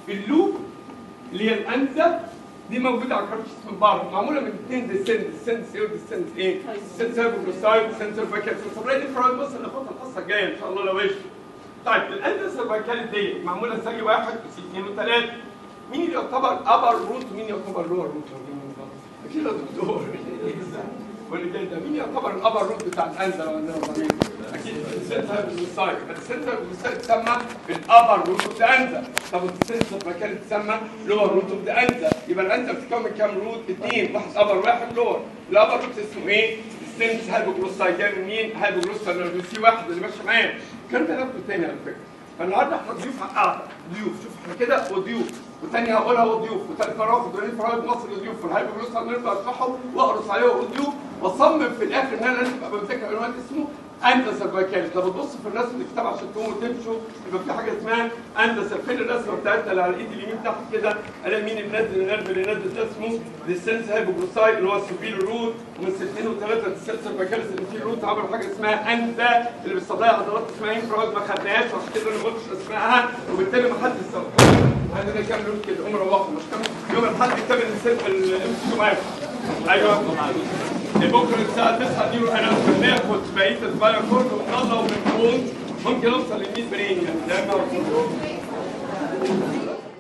اللوب اللي هي الانزه دي موجوده على الكارتش من بره معموله من اثنين ديسنس ديسنس ايه وديسنس ايه؟ ديسنس هيبوكلوسايد ديسنس سيرفايكال سيرفايكال دي فرايد بص اللي خدها الحصه الجايه ان شاء الله لو ايش طيب الانزه سيرفايكال دي معموله سي واحد وسي اثنين وثلاثه مين اللي يعتبر ابر روت ومين يعتبر لور روت؟ اكيد يا دكتور واللي جاي ده مين يعتبر الابر روت بتاع الانزه لو عندنا ضمير؟ اكيد السنتر بالسايد السنتر بالسايد تسمى الابر روت اوف ذا انزا طب السنتر مكان تسمى لور روت اوف ذا انزا يبقى الانزا بتتكون من كام روت؟ اثنين واحد ابر واحد لور الابر روت اسمه ايه؟ السنس هايبوجلوسايد جاي من مين؟ هايبوجلوسايد سي واحد اللي ماشي معايا الكلام ده ناخده تاني على فكره فالنهارده احنا ضيوف على القعده ضيوف شوف احنا كده وضيوف وتاني هقولها وضيوف وتالت مره واخد وليد فرايد مصر ضيوف في الهايبوجلوسايد نرجع اشرحه واقرص عليه وضيوف واصمم في الاخر ان انا لازم ابقى بذاكر عنوان اسمه اندس الفايكاليس لما تبص في الرسم الكتاب عشان تقوموا تمشوا يبقى في حاجه اسمها اندس فين الرسمه بتاعتنا اللي على الايد اليمين تحت كده الاقي مين اللي منزل النرف اللي نازل ده اسمه ديسنس هايبوجلوسايد اللي هو السوبيل روت ومن 60 و3 ديسنس الفايكاليس اللي فيه روت عملوا حاجه اسمها اندا اللي بيستطيع عضلات اسمها ايه فرايد ما خدناهاش وعشان كده انا ما قلتش اسمائها وبالتالي ما حدش سوى عندنا كام لون كده قوم روحوا مش كام يوم الاحد كتاب السيف الام معاكم ايوه بكره الساعه 9 دي انا بناخد بقيه السباير كورد ونطلع وبنقوم ممكن اوصل ل 100 برين يعني ده ما